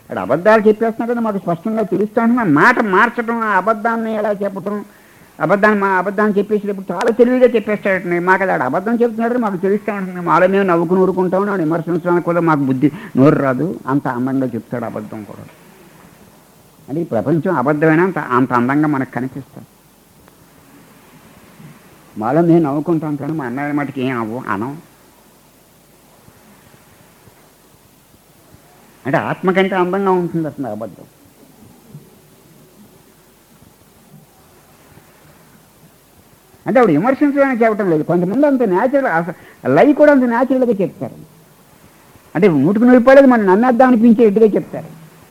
అక్కడ అబద్ధాలు చెప్పేస్తున్నా కదా మాకు స్పష్టంగా తెలుస్తూ ఉంటున్నా మాట మార్చడం ఆ అబద్ధాన్ని ఎలా చెప్పటం అబద్ధాన్ని మా అబద్ధాన్ని చెప్పేసేటప్పుడు చాలా తెలివిగా చెప్పేస్తాడు మాకు అది ఆడ అబద్ధం చెప్తున్నాడు మాకు తెలుస్తూ ఉంటుంది మాలో మేము నవ్వుకుని ఊరుకుంటాం ఆడు విమర్శించడానికి కూడా మాకు బుద్ధి నోరు రాదు అంత అందంగా చెప్తాడు అబద్ధం కూడా అంటే ఈ ప్రపంచం అబద్ధమైనా అంత అంత అందంగా మనకు కనిపిస్తుంది మాలో మేము నవ్వుకుంటాం కానీ మా అన్నయ్య మటుకు ఏం అవ్వు అనం అంటే ఆత్మ కంటే అందంగా ఉంటుంది అసలు అబద్ధం అంటే ఆవిడ విమర్శించడానికి చెప్పడం లేదు కొంతమంది అంత న్యాచురల్ లైవ్ కూడా అంత న్యాచురల్గా చెప్తారు అంటే నూటికి నూరు రూపాయలు మనం నమ్మేద్దాం అనిపించేట్టుగా చెప్తారు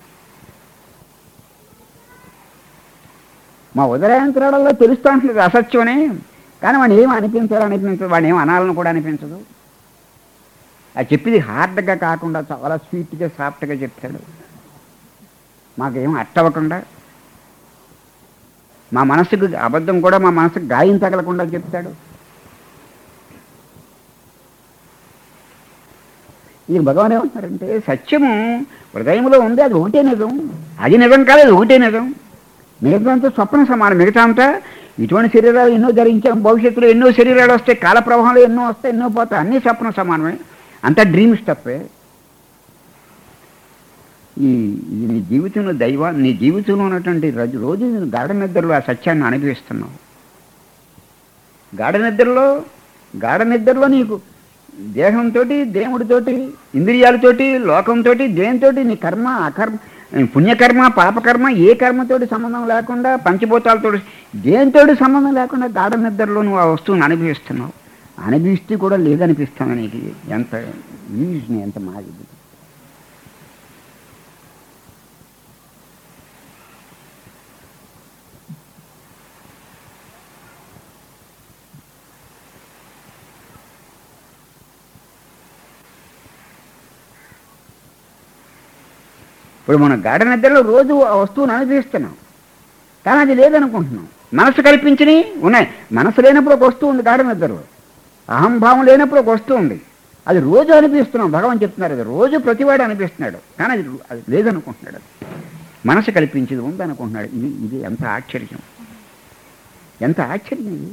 మా ఉదరాయంత్రాలలో తెలుస్తూ ఉంటుంది అసత్యమని కానీ వాడు ఏం అనిపించాలనిపించదు వాడు ఏం అనాలని కూడా అనిపించదు అది చెప్పింది హార్డ్గా కాకుండా చాలా స్వీట్గా సాఫ్ట్గా చెప్తాడు మాకేం అట్టవకుండా మా మనసుకు అబద్ధం కూడా మా మనసుకు గాయం తగలకుండా చెప్తాడు ఇది భగవాన్ ఏమంటారంటే సత్యము హృదయంలో ఉంది అది ఒకటే నిజం అది నిజం కాదు అది ఒకటే నిజం మిగతా అంతా స్వప్న సమానం మిగతా అంతా ఇటువంటి శరీరాలు ఎన్నో ధరించాం భవిష్యత్తులో ఎన్నో శరీరాలు వస్తాయి కాల ప్రవాహంలో ఎన్నో వస్తాయి ఎన్నో పోతాయి అన్నీ స్వప్న సమానమే అంతా డ్రీమ్ స్టఫే ఈ ఇది నీ జీవితంలో దైవ నీ జీవితంలో ఉన్నటువంటి రోజు రోజు నేను గాఢ నిద్రలో ఆ సత్యాన్ని అనుభవిస్తున్నావు గాఢ నిద్రలో గాఢ నిద్రలో నీకు దేహంతో దేవుడితోటి ఇంద్రియాలతోటి లోకంతో దేనితో నీ కర్మ అకర్మ పుణ్యకర్మ పాపకర్మ ఏ కర్మతోటి సంబంధం లేకుండా పంచభూతాలతో దేనితోటి సంబంధం లేకుండా గాఢ నిద్రలో నువ్వు ఆ వస్తువుని అనుభవిస్తున్నావు అనుభవిస్తూ కూడా లేదనిపిస్తాను నీకు ఎంత ఈజ్ని ఎంత మాది ఇప్పుడు మనం గాఢ నిద్రలో రోజు ఆ వస్తువును అనుభవిస్తున్నాం కానీ అది లేదనుకుంటున్నాం మనసు కల్పించినవి ఉన్నాయి మనసు లేనప్పుడు ఒక వస్తువు ఉంది గాఢ నిద్రలో అహంభావం లేనప్పుడు ఒక వస్తువు ఉంది అది రోజు అనిపిస్తున్నాం భగవాన్ చెప్తున్నారు అది రోజు ప్రతివాడు అనిపిస్తున్నాడు కానీ అది అది లేదనుకుంటున్నాడు అది మనసు కల్పించేది ఉంది అనుకుంటున్నాడు ఇది ఇది ఎంత ఆశ్చర్యం ఎంత ఆశ్చర్యం ఇది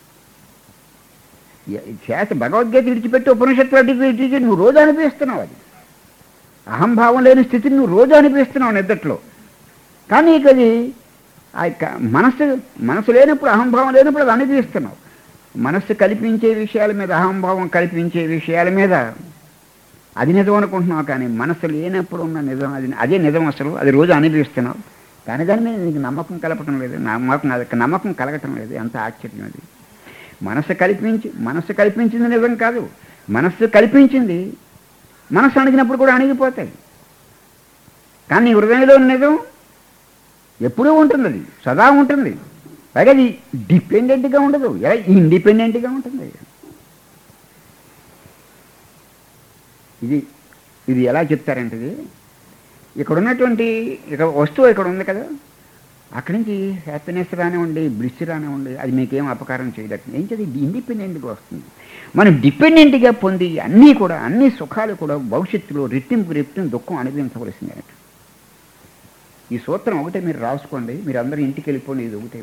ఈ చేత భగవద్గీత విడిచిపెట్టి ఉపనిషత్తు విడిచిపెట్టి నువ్వు రోజు అనిపిస్తున్నావు అది అహంభావం లేని స్థితిని నువ్వు రోజు అనిపిస్తున్నావు నిద్దట్లో కానీ నీకు అది ఆ యొక్క మనస్సు మనసు లేనప్పుడు అహంభావం లేనప్పుడు అది అనిపిస్తున్నావు మనస్సు కల్పించే విషయాల మీద అహంభావం కల్పించే విషయాల మీద అది నిజం అనుకుంటున్నావు కానీ మనసు లేనప్పుడు ఉన్న నిజం అది అదే నిజం అసలు అది రోజు అనుభవిస్తున్నావు కానీ దాని మీద నీకు నమ్మకం కలపటం లేదు నమ్మకం అది నమ్మకం కలగటం లేదు ఎంత ఆశ్చర్యం అది మనసు కల్పించి మనస్సు కల్పించింది నిజం కాదు మనస్సు కల్పించింది మనసు అణిగినప్పుడు కూడా అణిగిపోతాయి కానీ నీ హృదయంలో ఉన్న నిజం ఎప్పుడూ ఉంటుంది అది సదా ఉంటుంది పైగా అది డిపెండెంట్గా ఉండదు ఎలా ఇండిపెండెంట్గా ఉంటుంది ఇది ఇది ఎలా చెప్తారంటే ఇది ఇక్కడ ఉన్నటువంటి ఇక వస్తువు ఇక్కడ ఉంది కదా అక్కడి నుంచి హ్యాపీనెస్ రానివ్వండి బ్లిస్ రానివ్వండి అది మీకేం అపకారం చేయలేదు ఏం చేది ఇండిపెండెంట్గా వస్తుంది మనం డిపెండెంట్గా పొంది అన్నీ కూడా అన్ని సుఖాలు కూడా భవిష్యత్తులో రెట్టింపు రెట్టింపు దుఃఖం అనుభవించవలసిందే ఈ సూత్రం ఒకటే మీరు రాసుకోండి మీరు అందరూ ఇంటికి వెళ్ళిపోండి ఇది ఒకటే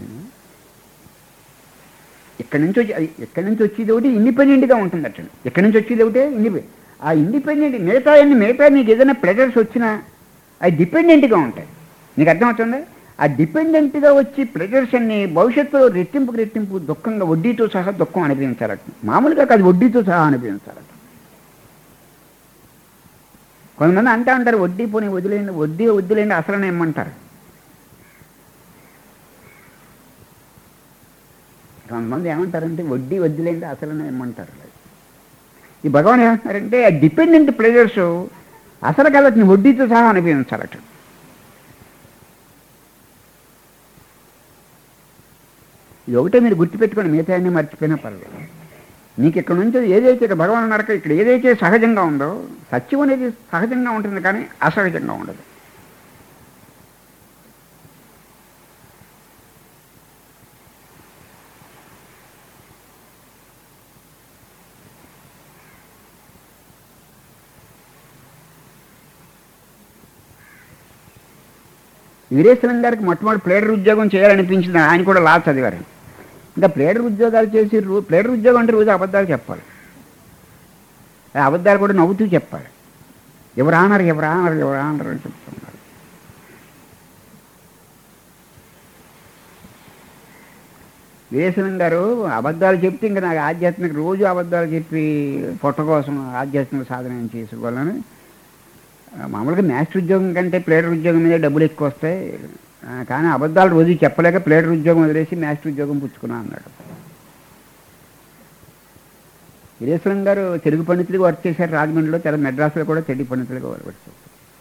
ఇక్కడి నుంచి వచ్చి అది ఎక్కడి నుంచి వచ్చేది ఒకటి ఇండిపెండెంట్గా ఉంటుంది అట్లా ఎక్కడి నుంచి వచ్చేది ఒకటే ఇండిపెండెంట్ ఆ ఇండిపెండెంట్ మిగతా అన్ని మిగతా నీకు ఏదైనా ప్రెజర్స్ వచ్చినా అవి డిపెండెంట్గా ఉంటాయి నీకు అర్థమవుతుందా ఆ డిపెండెంట్గా వచ్చి ప్రెజర్స్ అన్ని భవిష్యత్తులో రెట్టింపుకి రెట్టింపు దుఃఖంగా వడ్డీతో సహా దుఃఖం అనిపించాలట మామూలుగా కాదు వడ్డీతో సహా అనిపించాలట కొంతమంది అంటా ఉంటారు వడ్డీ పోనీ వదిలేండి వడ్డీ వదిలేండి అసలు ఏమంటారు కొంతమంది ఏమంటారంటే వడ్డీ వదిలేండి అసలు ఏమంటారు ఈ భగవాన్ ఏమంటారంటే ఆ డిపెండెంట్ ప్రెజర్స్ అసలు కాబట్టి వడ్డీతో సహా అనిపించాలట ఇది ఒకటే మీరు గుర్తుపెట్టుకొని మిగతా అన్ని మర్చిపోయినా పర్లేదు మీకు ఇక్కడ నుంచి ఏదైతే ఇక్కడ భగవాన్ నరక ఇక్కడ ఏదైతే సహజంగా ఉందో సత్యం అనేది సహజంగా ఉంటుంది కానీ అసహజంగా ఉండదు వీరేశ్వరం గారికి మొట్టమొదటి ప్లేడర్ ఉద్యోగం చేయాలనిపించింది ఆయన కూడా లా చదివారు ఇంకా ప్లేడర్ ఉద్యోగాలు చేసి రో ప్లేడర్ ఉద్యోగం అంటే రోజు అబద్ధాలు చెప్పాలి ఆ అబద్ధాలు కూడా నవ్వుతూ చెప్పాలి ఎవరు ఆనరు ఎవరు ఆనరు ఎవరు ఆనరు అని చెప్తున్నారు వీరేశ్వరం గారు అబద్ధాలు చెప్తే ఇంకా నాకు ఆధ్యాత్మిక రోజు అబద్ధాలు చెప్పి పొట్ట కోసం ఆధ్యాత్మిక సాధన ఏం చేసుకోవాలని ఆ, మామూలుగా మాస్టర్ ఉద్యోగం కంటే ప్లేడర్ ఉద్యోగం మీద డబ్బులు ఎక్కువ వస్తాయి ఆ, కానీ అబద్ధాలు రోజు చెప్పలేక ప్లేడర్ ఉద్యోగం వదిలేసి మాస్టర్ ఉద్యోగం పుచ్చుకున్నా అన్నాడు వీరేశ్వరం గారు తెలుగు పండితుడిగా వర్క్ చేశారు రాజమండ్రిలో తెల మెడ్రాస్లో కూడా తెలుగు పండితులుగా వర్క్ చేశారు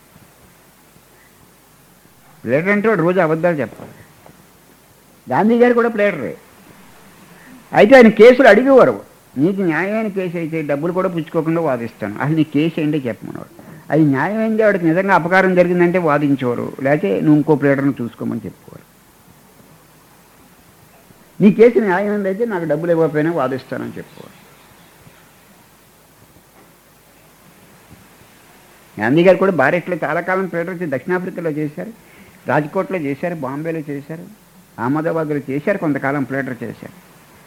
ప్లేడర్ అంటే వాడు రోజు అబద్ధాలు చెప్పాలి గాంధీ గారు కూడా ప్లేడరే అయితే ఆయన కేసులు అడిగేవారు నీకు న్యాయమైన కేసు అయితే డబ్బులు కూడా పుచ్చుకోకుండా వాదిస్తాను అసలు నీ కేసు ఏంటో చెప్పమనేవాడు అది న్యాయమైంది వాడికి నిజంగా అపకారం జరిగిందంటే వాదించేవారు లేకపోతే నువ్వు ఇంకో ప్లేటర్ను చూసుకోమని చెప్పుకోరు నీ కేసు న్యాయమైంది అయితే నాకు డబ్బులు ఇవ్వకపోయినా వాదిస్తానని చెప్పుకోరు గాంధీ గారు కూడా భారత్లో చాలా కాలం ప్లేటర్ వచ్చి దక్షిణాఫ్రికాలో చేశారు రాజ్కోట్లో చేశారు బాంబేలో చేశారు అహ్మదాబాద్లో చేశారు కొంతకాలం ప్లేటర్ చేశారు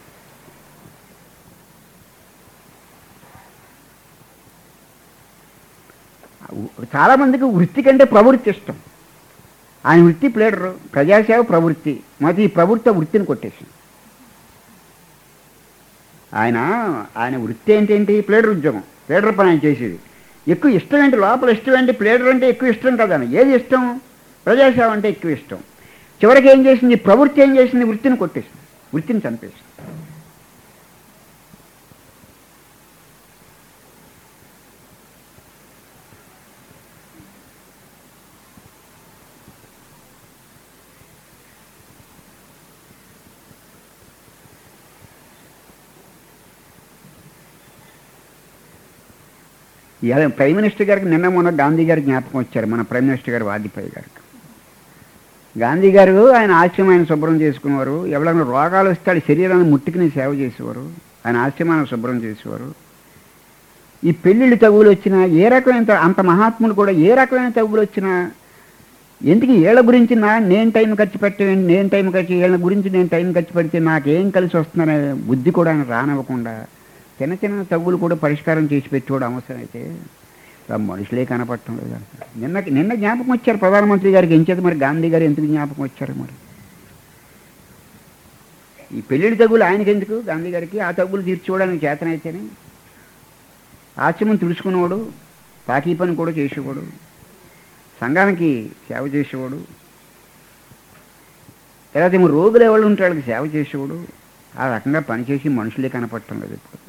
చాలా మందికి వృత్తి కంటే ప్రవృత్తి ఇష్టం ఆయన వృత్తి ప్లేడరు ప్రజాసేవ ప్రవృత్తి మరి ఈ ప్రవృత్తి వృత్తిని కొట్టేసింది ఆయన ఆయన వృత్తి ఏంటేంటి ప్లేడర్ ఉద్యోగం ప్లేడర్ పని ఆయన చేసేది ఎక్కువ ఇష్టం ఏంటి లోపల ఇష్టం ఏంటి ప్లేడర్ అంటే ఎక్కువ ఇష్టం కదా ఏది ఇష్టం ప్రజాసేవ అంటే ఎక్కువ ఇష్టం చివరికి ఏం చేసింది ప్రవృత్తి ఏం చేసింది వృత్తిని కొట్టేసింది వృత్తిని చంపేసింది ఇవాళ ప్రైమ్ మినిస్టర్ గారికి నిన్న మొన్న గాంధీ గారి జ్ఞాపకం వచ్చారు మన ప్రైమ్ మినిస్టర్ గారు వాజ్పేయి గారికి గాంధీ గారు ఆయన ఆశ్రమం ఆయన శుభ్రం చేసుకునేవారు ఎవరైనా రోగాలు వస్తే వాళ్ళ శరీరాన్ని ముట్టుకుని సేవ చేసేవారు ఆయన ఆశ్రమాన్ని శుభ్రం చేసేవారు ఈ పెళ్ళిళ్ళు తగులు వచ్చినా ఏ రకమైన అంత మహాత్ములు కూడా ఏ రకమైన తగులు వచ్చినా ఎందుకు ఏళ్ళ గురించి నా నేను టైం ఖర్చు పెట్టేయండి నేను టైం ఖర్చు ఏళ్ళ గురించి నేను టైం ఖర్చు పెడితే నాకేం కలిసి వస్తుందనే బుద్ధి కూడా ఆయన రానివ్వకుండా చిన్న చిన్న తగ్గులు కూడా పరిష్కారం చేసి పెట్టేవాడు అవసరం అయితే ఆ మనుషులే కనపడటం లేదు అంటారు. నిన్న నిన్న జ్ఞాపకం వచ్చారు ప్రధానమంత్రి గారికి ఎంచేది మరి గాంధీ గారు ఎందుకు జ్ఞాపకం వచ్చారు మరి ఈ పెళ్ళిళ్ళ తగ్గులు ఆయనకి ఎందుకు గాంధీ గారికి ఆ తగ్గులు తీర్చుకోవడానికి చేతనైతేనే ఆశ్రమం తుడుచుకునేవాడు తాకీ పని కూడా చేసేవాడు సంఘానికి సేవ చేసేవాడు తర్వాత ఏమో రోగులు ఎవరు ఉంటే వాళ్ళకి సేవ చేసేవాడు ఆ రకంగా పనిచేసి మనుషులే కనపడటం లేదు ఇప్పుడు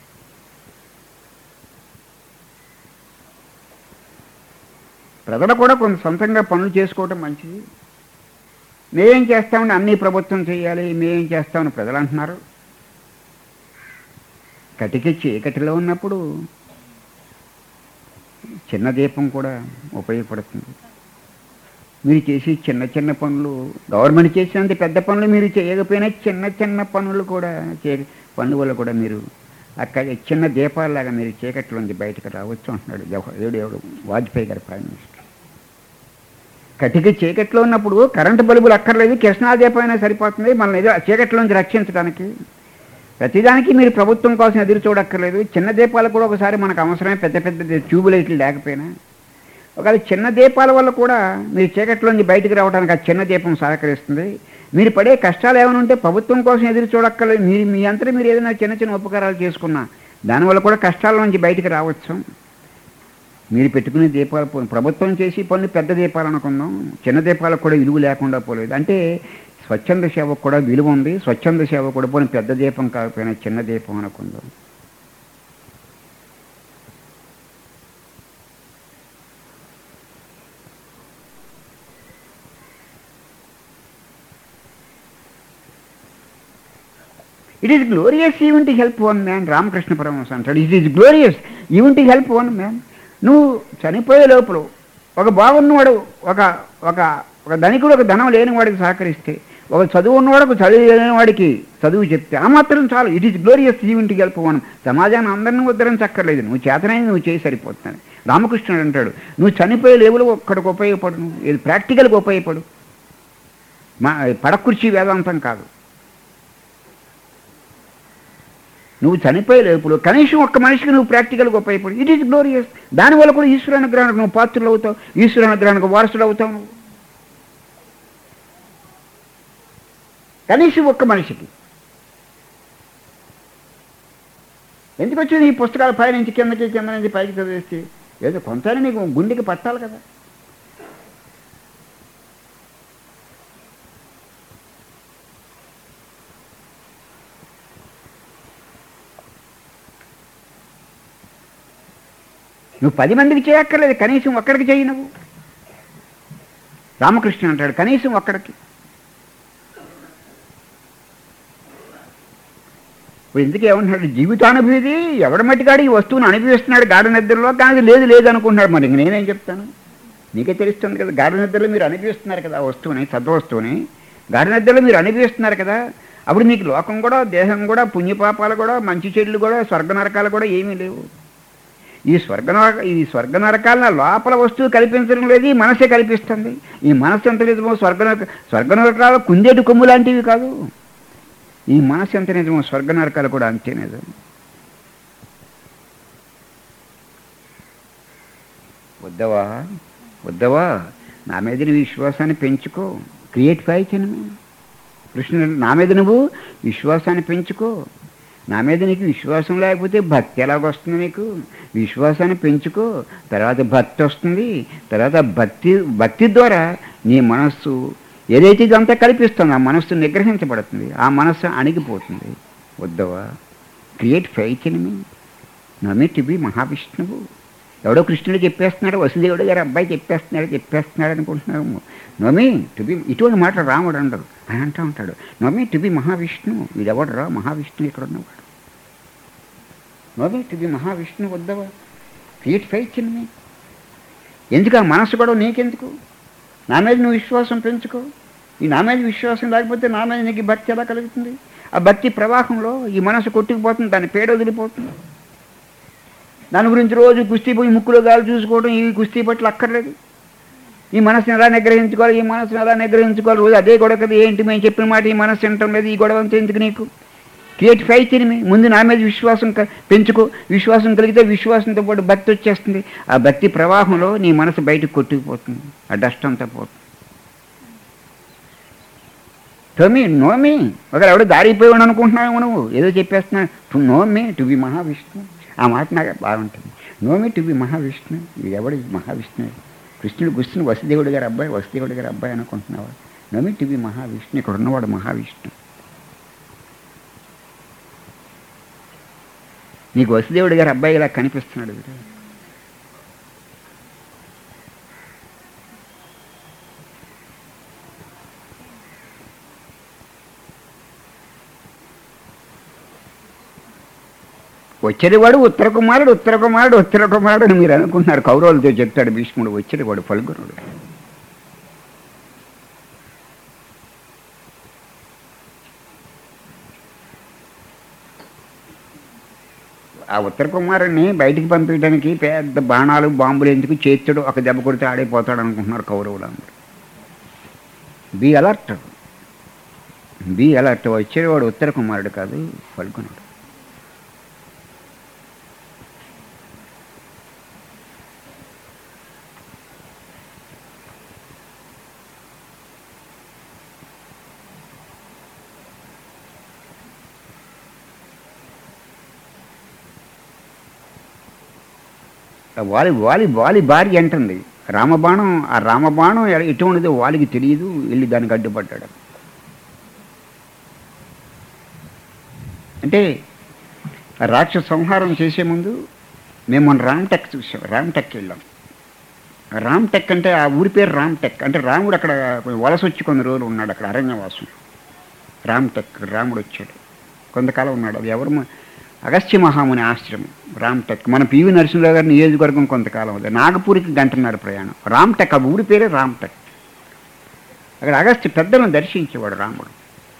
ప్రజలు కూడా కొంత సొంతంగా పనులు చేసుకోవటం మంచిది మేమేం చేస్తామని అన్ని ప్రభుత్వం చేయాలి మేమేం చేస్తామని ప్రజలు అంటున్నారు కటికి చీకటిలో ఉన్నప్పుడు చిన్న దీపం కూడా ఉపయోగపడుతుంది మీరు చేసే చిన్న చిన్న పనులు గవర్నమెంట్ చేసినంత పెద్ద పనులు మీరు చేయకపోయినా చిన్న చిన్న పనులు కూడా చే పనుల వల్ల కూడా మీరు అక్కడ చిన్న దీపాలలాగా మీరు చీకట్లోంచి బయటకు రావచ్చు అంటున్నాడు జవహర్ ఏడు ఎవడు వాజ్పేయి గారి ప్రైమ్ మినిస్టర్ కటిక చీకట్లో ఉన్నప్పుడు కరెంటు బల్బులు అక్కర్లేదు కృష్ణా దీపం అయినా సరిపోతుంది మనల్ని ఏదో చీకట్లోంచి రక్షించడానికి ప్రతిదానికి మీరు ప్రభుత్వం కోసం ఎదురు చూడక్కర్లేదు చిన్న దీపాలు కూడా ఒకసారి మనకు అవసరమే పెద్ద పెద్ద ట్యూబ్ లైట్లు లేకపోయినా ఒకవేళ చిన్న దీపాల వల్ల కూడా మీరు చీకట్లోంచి బయటకు రావడానికి ఆ చిన్న దీపం సహకరిస్తుంది మీరు పడే కష్టాలు ఏమైనా ఉంటే ప్రభుత్వం కోసం ఎదురు చూడక్కర్లేదు మీరు మీ అంతటా మీరు ఏదైనా చిన్న చిన్న ఉపకారాలు చేసుకున్నా దానివల్ల కూడా కష్టాల నుంచి బయటకు రావచ్చు మీరు పెట్టుకునే దీపాలు పో- ప్రభుత్వం చేసి పనులు పెద్ద దీపాలు అనుకుందాం చిన్న దీపాలకు కూడా విలువ లేకుండా పోలేదు అంటే స్వచ్ఛంద సేవకు కూడా విలువ ఉంది స్వచ్ఛంద సేవ కూడా పోనీ పెద్ద దీపం కాకపోయినా చిన్న దీపం అనుకుందాం it is glorious even to help one man Ramakrishna Paramahamsa అంటాడు it is glorious even to help one man నువ్వు చనిపోయే లోపల ఒక బాగున్నవాడు ఒక ఒక ఒక ధనికుడు ఒక ధనం లేని వాడికి సహకరిస్తే ఒక చదువు ఉన్నవాడు ఒక చదువు లేని వాడికి చదువు చెప్తే ఆ మాత్రం చాలు it is glorious even to help one సమాజాన్ని అందరినీ ఉద్ధరించక్కర్లేదు నువ్వు చేతనైనా నువ్వు చేసి సరిపోతున్నాను రామకృష్ణుడు అంటాడు నువ్వు చనిపోయే లేవులు ఒక్కడికి ఉపయోగపడు నువ్వు ఇది ప్రాక్టికల్గా ఉపయోగపడు మా పడకుర్చీ వేదాంతం కాదు నువ్వు చనిపోయే లోపల కనీసం ఒక్క మనిషికి నువ్వు ప్రాక్టికల్గా ఉపయోగపడు ఇట్ ఈస్ గ్లోరియస్ దానివల్ల కూడా ఈశ్వర అనుగ్రహానికి నువ్వు పాత్రలు అవుతావు ఈశ్వర అనుగ్రహానికి వారసుడు అవుతావు నువ్వు కనీసం ఒక్క మనిషికి ఎందుకు వచ్చింది ఈ పుస్తకాల పై నుంచి కిందకి కింద నుంచి పైకి చదివేస్తే ఏదో కొంత నీకు గుండెకి పట్టాలి కదా నువ్వు పది మందికి చేయక్కర్లేదు కనీసం ఒక్కడికి చేయి నువ్వు రామకృష్ణ అంటాడు కనీసం ఒక్కడికి ఇప్పుడు ఎందుకు ఏమంటున్నాడు జీవితానుభూతి ఎవడ మట్టిగాడు ఈ వస్తువుని అనుభవిస్తున్నాడు గాఢ నిద్రలో కానీ లేదు లేదు అనుకుంటున్నాడు మరి ఇంక నేనేం చెప్తాను నీకే తెలుస్తుంది కదా గాఢ నిద్రలో మీరు అనుభవిస్తున్నారు కదా ఆ వస్తువుని సద్వస్తువుని గాఢ నిద్రలో మీరు అనుభవిస్తున్నారు కదా అప్పుడు మీకు లోకం కూడా దేహం కూడా పుణ్యపాపాలు కూడా మంచి చెడులు కూడా స్వర్గ నరకాలు కూడా ఏమీ లేవు ఈ స్వర్గ నరక ఈ స్వర్గ నరకాలను లోపల వస్తువు కల్పించడం లేదు ఈ మనసే కల్పిస్తుంది ఈ మనస్సు ఎంత నిజమో స్వర్గ నరక స్వర్గ నరకాలు కుందేటి కొమ్ము లాంటివి కాదు ఈ మనస్సు ఎంత నిజమో స్వర్గ నరకాలు కూడా అంతే నిజం వద్దవా వద్దవా నా మీద నీ విశ్వాసాన్ని పెంచుకో క్రియేట్ ఫైచనమే కృష్ణుడు నా మీద నువ్వు విశ్వాసాన్ని పెంచుకో నా మీద నీకు విశ్వాసం లేకపోతే భక్తి ఎలాగొస్తుంది నీకు విశ్వాసాన్ని పెంచుకో తర్వాత భక్తి వస్తుంది తర్వాత భక్తి భక్తి ద్వారా నీ మనస్సు ఏదైతే ఇదంతా కల్పిస్తుందో ఆ మనస్సు నిగ్రహించబడుతుంది ఆ మనస్సు అణిగిపోతుంది వద్దవా క్రియేట్ ఫైత్ ఇన్ మీ నమ్మి టు బి మహావిష్ణువు ఎవడో కృష్ణుడు చెప్పేస్తున్నాడు వసుదేవుడు గారు అబ్బాయి చెప్పేస్తున్నాడు చెప్పేస్తున్నాడు అనుకుంటున్నాము నమ్మి టు బి ఇటువంటి మాట రాముడు అంటారు అని అంటూ ఉంటాడు నమ్మి టు బి మహావిష్ణువు వీడెవడు రా మహావిష్ణువు ఇక్కడ ఉన్నవాడు నమ్మి టు బి మహావిష్ణువు వద్దవా క్రియేట్ ఫైత్ ఇన్ మీ ఎందుకు ఆ మనసు కూడా నీకెందుకు నా మీద నువ్వు విశ్వాసం పెంచుకో ఈ నా మీద విశ్వాసం లేకపోతే నా మీద నీకు భక్తి ఎలా కలుగుతుంది ఆ భక్తి ప్రవాహంలో ఈ మనసు కొట్టుకుపోతుంది దాని పేడ వదిలిపోతుంది దాని గురించి రోజు కుస్తీ పోయి ముక్కులో గాలి చూసుకోవడం ఈ కుస్తీ పట్ల అక్కర్లేదు ఈ మనసుని ఎలా నిగ్రహించుకోవాలి ఈ మనసుని ఎలా నిగ్రహించుకోవాలి రోజు అదే గొడవ కదా ఏంటి మేము చెప్పిన మాట ఈ మనసు వినటం లేదు ఈ గొడవ అంతా ఎందుకు నీకు క్రియేట్ ఫైత్ ఇన్ మీ ముందు నా మీద విశ్వాసం క- పెంచుకో విశ్వాసం కలిగితే విశ్వాసంతో పాటు భక్తి వచ్చేస్తుంది ఆ భక్తి ప్రవాహంలో నీ మనసు బయటకు కొట్టుకుపోతుంది ఆ డస్ట్ అంతా పోతుంది టోమీ నోమి ఒకరు ఎవడో దారిపోయాడు అనుకుంటున్నావు నువ్వు ఏదో చెప్పేస్తున్నా to know me to be Mahavishnu ఆ మాట నాకు బాగుంటుంది నోమి టు బి మహావిష్ణు ఇది ఎవడు ఈ మహావిష్ణు కృష్ణుడు కృష్ణుడు వసుదేవుడు గారి అబ్బాయి వసుదేవుడు గారి అబ్బాయి అనుకుంటున్నావా నోమి టు బి మహావిష్ణు ఇక్కడ ఉన్నవాడు మహావిష్ణు నీకు వసుదేవుడు గారి అబ్బాయి ఇలా కనిపిస్తున్నాడు వీడు. వచ్చేటివాడు ఉత్తర కుమారుడు ఉత్తర కుమారుడు ఉత్తర కుమారుడు అని మీరు అనుకుంటున్నారు కౌరవులతో చెప్తాడు భీష్ముడు వచ్చేటివాడు ఫల్గునుడు ఆ ఉత్తర కుమారుడిని బయటికి పంపించడానికి పెద్ద బాణాలు బాంబులు ఎందుకు చేతుడు ఒక దెబ్బ కొడితే ఆడైపోతాడు అనుకుంటున్నారు కౌరవులు అందరూ బి అలర్ట్ బి అలర్ట్ వచ్చేవాడు ఉత్తర కుమారుడు కాదు ఫల్గునుడు ఆ వాలి వాలి వాలి భార్య అంటుంది రామబాణం ఆ రామబాణం ఎ- ఎటువంటిదో వాలికి తెలియదు వెళ్ళి దానికి అడ్డుపడ్డాడు అంటే ఆ రాక్షస సంహారం చేసే ముందు మేము మన రామ్టెక్ చూసాం రామ్టెక్ వెళ్ళాం రామ్టెక్ అంటే ఆ ఊరి పేరు రామ్టెక్ అంటే రాముడు అక్కడ వలస వచ్చి కొన్ని రోజులు ఉన్నాడు అక్కడ అరణ్యవాసం రామ్టెక్ రాముడు వచ్చాడు కొంతకాలం ఉన్నాడు అది ఎవరు మ- అగస్త్య మహాముని ఆశ్రమం రామ్టెక్ మన పివి నరసింహరావు గారి నియోజకవర్గం కొంతకాలం ఉంది నాగపూర్కి గంటన్నర ప్రయాణం రామ్టెక్ ఆ ఊరి పేరే రామ్టెక్ అక్కడ అగస్త్య పెద్దలను దర్శించేవాడు రాముడు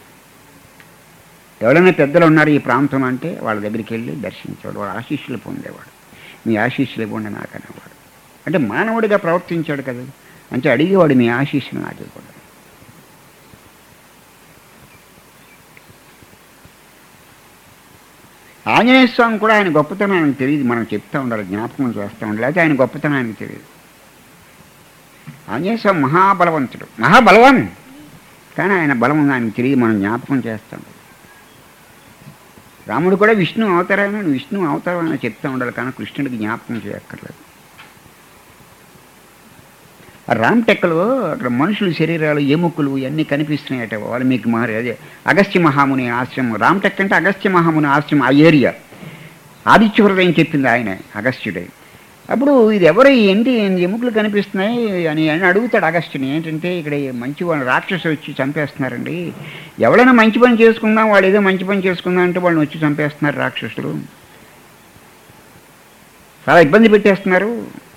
ఎవరైనా పెద్దలు ఉన్నారు ఈ ప్రాంతం అంటే వాళ్ళ దగ్గరికి వెళ్ళి దర్శించేవాడు వాడు ఆశీస్సులు పొందేవాడు మీ ఆశీస్సులు ఇవ్వండి నాకు అనేవాడు అంటే మానవుడిగా ప్రవర్తించాడు కదా అంటే అడిగేవాడు మీ ఆశీస్సులు నాకు ఇవ్వడు ఆంజనేయ స్వామి కూడా ఆయన గొప్పతనం ఆయనకు తెలియదు మనం చెప్తా ఉండాలి జ్ఞాపకం చేస్తూ ఉండాలి అయితే ఆయన గొప్పతనం ఆయనకు తెలియదు ఆంజనేయ స్వామి మహాబలవంతుడు మహాబలవాన్ కానీ ఆయన బలం ఉంది ఆయనకు తెలియదు మనం జ్ఞాపకం చేస్తాం రాముడు కూడా విష్ణు అవతారమైన విష్ణు అవతారం అని చెప్తా ఉండాలి కానీ కృష్ణుడికి జ్ఞాపకం చేయక్కర్లేదు ఆ రామ్ టెక్కలో అక్కడ మనుషుల శరీరాలు ఎముకలు ఇవన్నీ కనిపిస్తున్నాయట వాల్మీకి మహర్షి అదే అగస్త్య మహాముని ఆశ్రమం రామ్ టెక్ అంటే అగస్త్య మహాముని ఆశ్రమం ఆ ఏరియా ఆదిత్య హృదయం చెప్పింది ఆయన అగస్త్యుడే అప్పుడు ఇది ఎవరు ఏంటి ఎముకలు కనిపిస్తున్నాయి అని అని అడుగుతాడు అగస్త్యుని ఏంటంటే ఇక్కడ ఈ మంచి వాళ్ళు రాక్షసులు వచ్చి చంపేస్తున్నారండి ఎవరైనా మంచి పని చేసుకుందాం వాళ్ళు ఏదో మంచి పని చేసుకుందాం అంటే వాళ్ళని వచ్చి చంపేస్తున్నారు రాక్షసులు చాలా ఇబ్బంది పెట్టేస్తున్నారు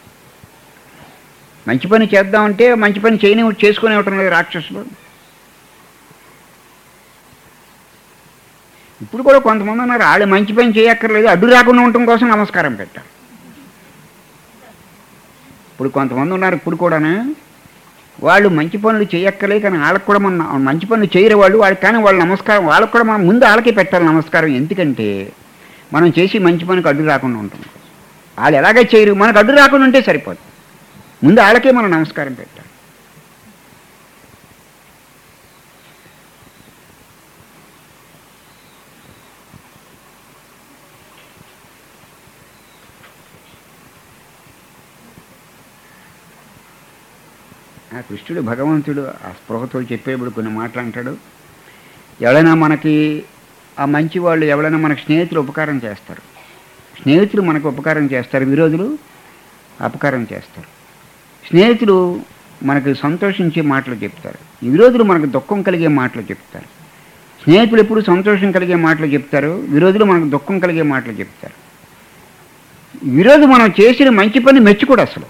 మంచి పని చేద్దామంటే మంచి పని చేయని చేసుకునే ఉండటం లేదు రాక్షసులు ఇప్పుడు కూడా కొంతమంది ఉన్నారు వాళ్ళు మంచి పని చేయక్కర్లేదు అడ్డు రాకుండా ఉండటం కోసం నమస్కారం పెట్టారు ఇప్పుడు కొంతమంది ఉన్నారు ఇప్పుడు కూడాను వాళ్ళు మంచి పనులు చేయక్కర్లే కానీ వాళ్ళకి కూడా మన మంచి పనులు చేయరు వాళ్ళు వాళ్ళకి కానీ వాళ్ళ నమస్కారం వాళ్ళకి కూడా మనం ముందు వాళ్ళకే పెట్టాలి నమస్కారం ఎందుకంటే మనం చేసి మంచి పనికి అడ్డు రాకుండా ఉంటాం వాళ్ళు ఎలాగే చేయరు మనకు అడ్డు రాకుండా ఉంటే సరిపోదు ముందు వాళ్ళకే మనం నమస్కారం పెట్టాలి ఆ కృష్ణుడు భగవంతుడు ఆ స్పృహతో చెప్పేప్పుడు కొన్ని మాటలు అంటాడు ఎవరైనా మనకి ఆ మంచి వాళ్ళు ఎవరైనా మనకు స్నేహితులు ఉపకారం చేస్తారు స్నేహితులు మనకు ఉపకారం చేస్తారు విరోధులు అపకారం చేస్తారు స్నేహితులు మనకు సంతోషించే మాటలు చెప్తారు విరోధులు మనకు దుఃఖం కలిగే మాటలు చెప్తారు స్నేహితులు ఎప్పుడు సంతోషం కలిగే మాటలు చెప్తారు విరోధులు మనకు దుఃఖం కలిగే మాటలు చెప్తారు విరోధి మనం చేసిన మంచి పని మెచ్చుకోడు అసలు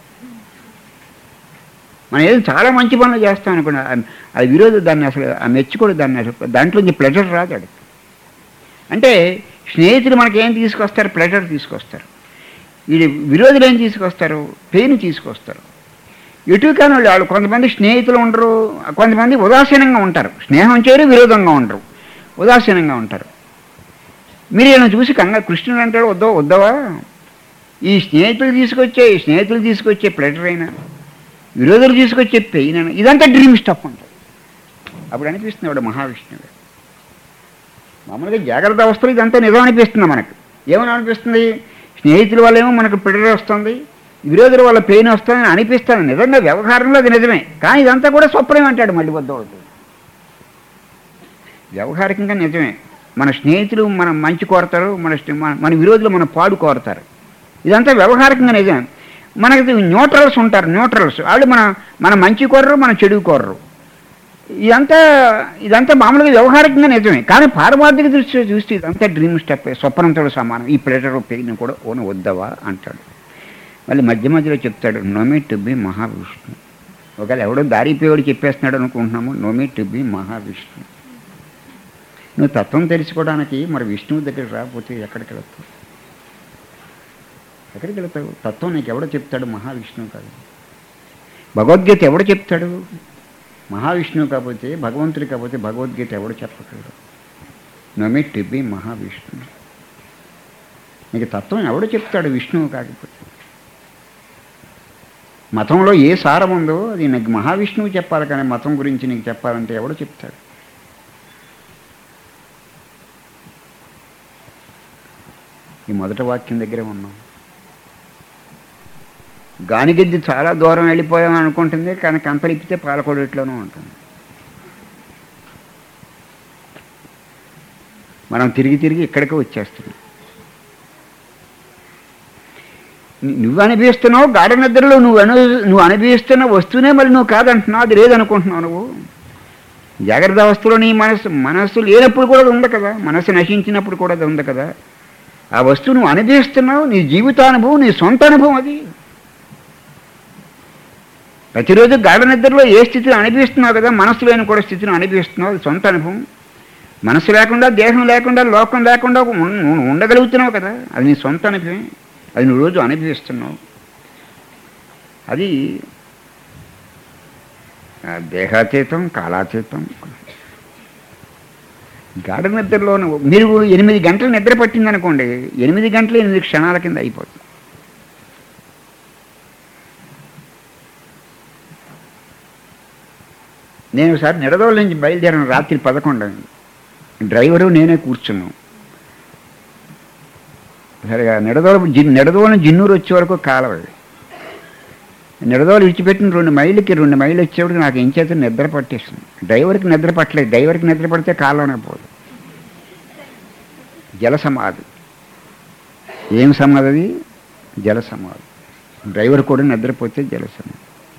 మనం ఏదో చాలా మంచి పనులు చేస్తాం అనుకున్నా అది విరోధి దాన్ని అసలు ఆ మెచ్చుకోడు దాన్ని అసలు దాంట్లో ప్లెజర్ రాదు అది అంటే స్నేహితులు మనకి ఏం తీసుకొస్తారు ప్లెజర్ తీసుకొస్తారు వీడి విరోధులు ఏం తీసుకొస్తారు పెయిన్ తీసుకొస్తారు ఎటు కానీ వాళ్ళు వాళ్ళు కొంతమంది స్నేహితులు ఉండరు కొంతమంది ఉదాసీనంగా ఉంటారు స్నేహం చేయరు విరోధంగా ఉండరు ఉదాసీనంగా ఉంటారు మీరు ఈయన చూసి కంగా కృష్ణుడు అంటాడు వద్దో వద్దవా ఈ స్నేహితులు తీసుకొచ్చే ఈ స్నేహితులు తీసుకొచ్చే ప్లెజర్ అయినా విరోధులు తీసుకొచ్చే పెయిన్ అయినా ఇదంతా డ్రీమ్ స్టఫ్ అంటాడు అప్పుడు అనిపిస్తుంది వాడు మహావిష్ణువు మామూలుగా జాగ్రత్త అవస్థలు ఇదంతా నిజం అనిపిస్తుంది మనకు ఏమని అనిపిస్తుంది స్నేహితుల వల్ల ఏమో మనకు ప్రెడర్ వస్తుంది విరోధుల వల్ల పెయిన్ వస్తుందని అనిపిస్తుంది నిజంగా వ్యవహారంలో అది నిజమే కానీ ఇదంతా కూడా స్వప్నం అంటాడు మళ్ళీ వద్దవుతుంది వ్యవహారికంగా నిజమే మన స్నేహితులు మన మంచి కోరతారు మన స్నే- మన- మన విరోధులు మన పాడు కోరతారు ఇదంతా వ్యవహారికంగా నిజమే మనకి న్యూట్రల్స్ ఉంటారు న్యూట్రల్స్ వాళ్ళు మన మన మంచి కోరరు మన చెడు కోరరు ఇదంతా ఇదంతా మామూలుగా వ్యవహారికంగా నిజమే కానీ పారమార్థిక దృష్టి చూస్తే ఇదంతా డ్రీమ్ స్టెప్ స్వప్నంతో సమానం ఈ ప్లేటర్ పెయిన్ కూడా ఓన్ వద్దవా అంటాడు మళ్ళీ మధ్య మధ్యలో చెప్తాడు నోమే టు బి మహావిష్ణు ఒకవేళ ఎవడో దారిపోయేవాడు చెప్పేస్తున్నాడు అనుకుంటున్నాము నోమే టు బి మహావిష్ణు నువ్వు తత్వం తెలుసుకోవడానికి మరి విష్ణువు దగ్గర రాకపోతే ఎక్కడికి వెళ్తావు ఎక్కడికి వెళ్తావు తత్వం నీకు ఎవడో చెప్తాడు మహావిష్ణువు కాదు భగవద్గీత ఎవడు చెప్తాడు మహావిష్ణువు కాకపోతే భగవంతుడు కాకపోతే భగవద్గీత ఎవడు చెప్పగలడు నమే టు బి మహావిష్ణు నీకు తత్వం ఎవడు చెప్తాడు విష్ణువు కాకపోతే మతంలో ఏ సారం ఉందో అది నీకు మహావిష్ణువు చెప్పాలి కానీ మతం గురించి నీకు చెప్పాలంటే ఎవడు చెప్తాడు ఈ మొదటి వాక్యం దగ్గరే ఉన్నాం గానిగద్ది చాలా దూరం వెళ్ళిపోయాం అనుకుంటుంది కానీ కంపలిప్పితే పాలకొడట్లోనూ ఉంటుంది మనం తిరిగి తిరిగి ఇక్కడికే వచ్చేస్తున్నాం ను- నువ్వు అనుభవిస్తున్నావు గాఢ నిద్రలో నువ్వు అను నువ్వు అనుభవిస్తున్న వస్తువునే మరి నువ్వు కాదంటున్నావు అది లేదనుకుంటున్నావు నువ్వు జాగ్రత్త అవస్థలో నీ మనసు మనస్సు లేనప్పుడు కూడా అది ఉంది కదా మనసు నశించినప్పుడు కూడా అది ఉంది కదా ఆ వస్తువు నువ్వు అనుభవిస్తున్నావు నీ జీవితానుభవం నీ సొంత అనుభవం అది ప్రతిరోజు గాఢ నిద్రలో ఏ స్థితిని అనుభవిస్తున్నావు కదా మనసు లేని కూడా స్థితిని అనుభవిస్తున్నావు అది సొంత అనుభవం మనసు లేకుండా దేహం లేకుండా లోకం లేకుండా ఒక ఉన్- నువ్వు ఉండగలుగుతున్నావు కదా అది నీ సొంత అనుభవమే అది నువ్వు రోజు అనుభవిస్తున్నావు అది ఆ, దేహాతీతం కాలాతీతం గాఢ నిద్రలోను మీరు ఎనిమిది గంటలు నిద్ర పట్టిందనుకోండి ఎనిమిది గంటలు ఎనిమిది క్షణాల కింద అయిపోతుంది నేను ఒకసారి నిడదోళ్ళ నుంచి బయలుదేరాను రాత్రి పదకొండు డ్రైవరు నేనే కూర్చున్నాం సరిగా నిడదోల జి నిడదోలని జిన్నూరు వచ్చే వరకు కాలవ నిడదోలు విడిచిపెట్టిన రెండు మైళ్ళకి రెండు మైళ్ళు వచ్చేవాడికి నాకు ఏం చేత నిద్ర పట్టేస్తుంది డ్రైవర్కి నిద్ర పట్టలేదు డ్రైవర్కి నిద్ర పడితే కాలంలోనే పోదు జల సమాధి ఏం సమాధి అది జల సమాధి డ్రైవర్ కూడా నిద్రపోతే జల సమాధి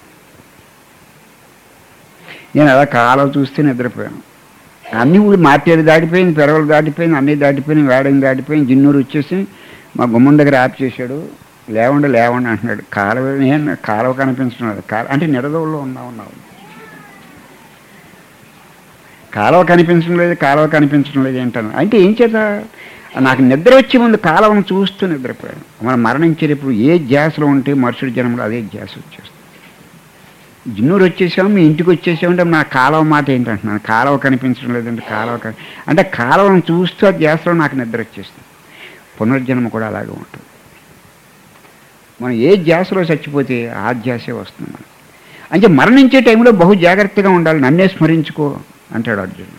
నేను అలా కాలం చూస్తే నిద్రపోయాను అన్ని ఊళ్ళు మార్టేరు దాటిపోయింది పెరవలు దాటిపోయింది అన్నీ దాటిపోయింది వేడంగి దాటిపోయింది జిన్నూరు వచ్చేసి మా గుమ్మం దగ్గర ఆప్ చేశాడు లేవండి లేవండి అంటున్నాడు కాలువ నేను కాలువ కనిపించడం లేదు కాల అంటే నిడదవుల్లో ఉన్నా ఉన్నావు కాలువ కనిపించడం లేదు కాలువ కనిపించడం లేదు ఏంటన్నా అంటే ఏం చేత నాకు నిద్ర వచ్చే ముందు కాలువను చూస్తూ నిద్రపోయాను మనం మరణించేటప్పుడు ఏ ధ్యాసలో ఉంటే మరుసటి జన్మలో అదే ధ్యాస వచ్చేస్తుంది జిన్నూరు వచ్చేసాం మీ ఇంటికి వచ్చేసామంటే నా కాలువ మాట ఏంటంటున్నాను కాలువ కనిపించడం లేదంటే కాలువ కని- అంటే కాలువను చూస్తూ ఆ ధ్యాసలో నాకు నిద్ర వచ్చేస్తుంది పునర్జన్మ కూడా అలాగే ఉంటుంది మనం ఏ ధ్యాసలో చచ్చిపోతే ఆ ధ్యాసే వస్తుంది మనం అంటే మరణించే టైంలో బహు జాగ్రత్తగా ఉండాలి నన్నే స్మరించుకో అంటాడు అర్జునుడు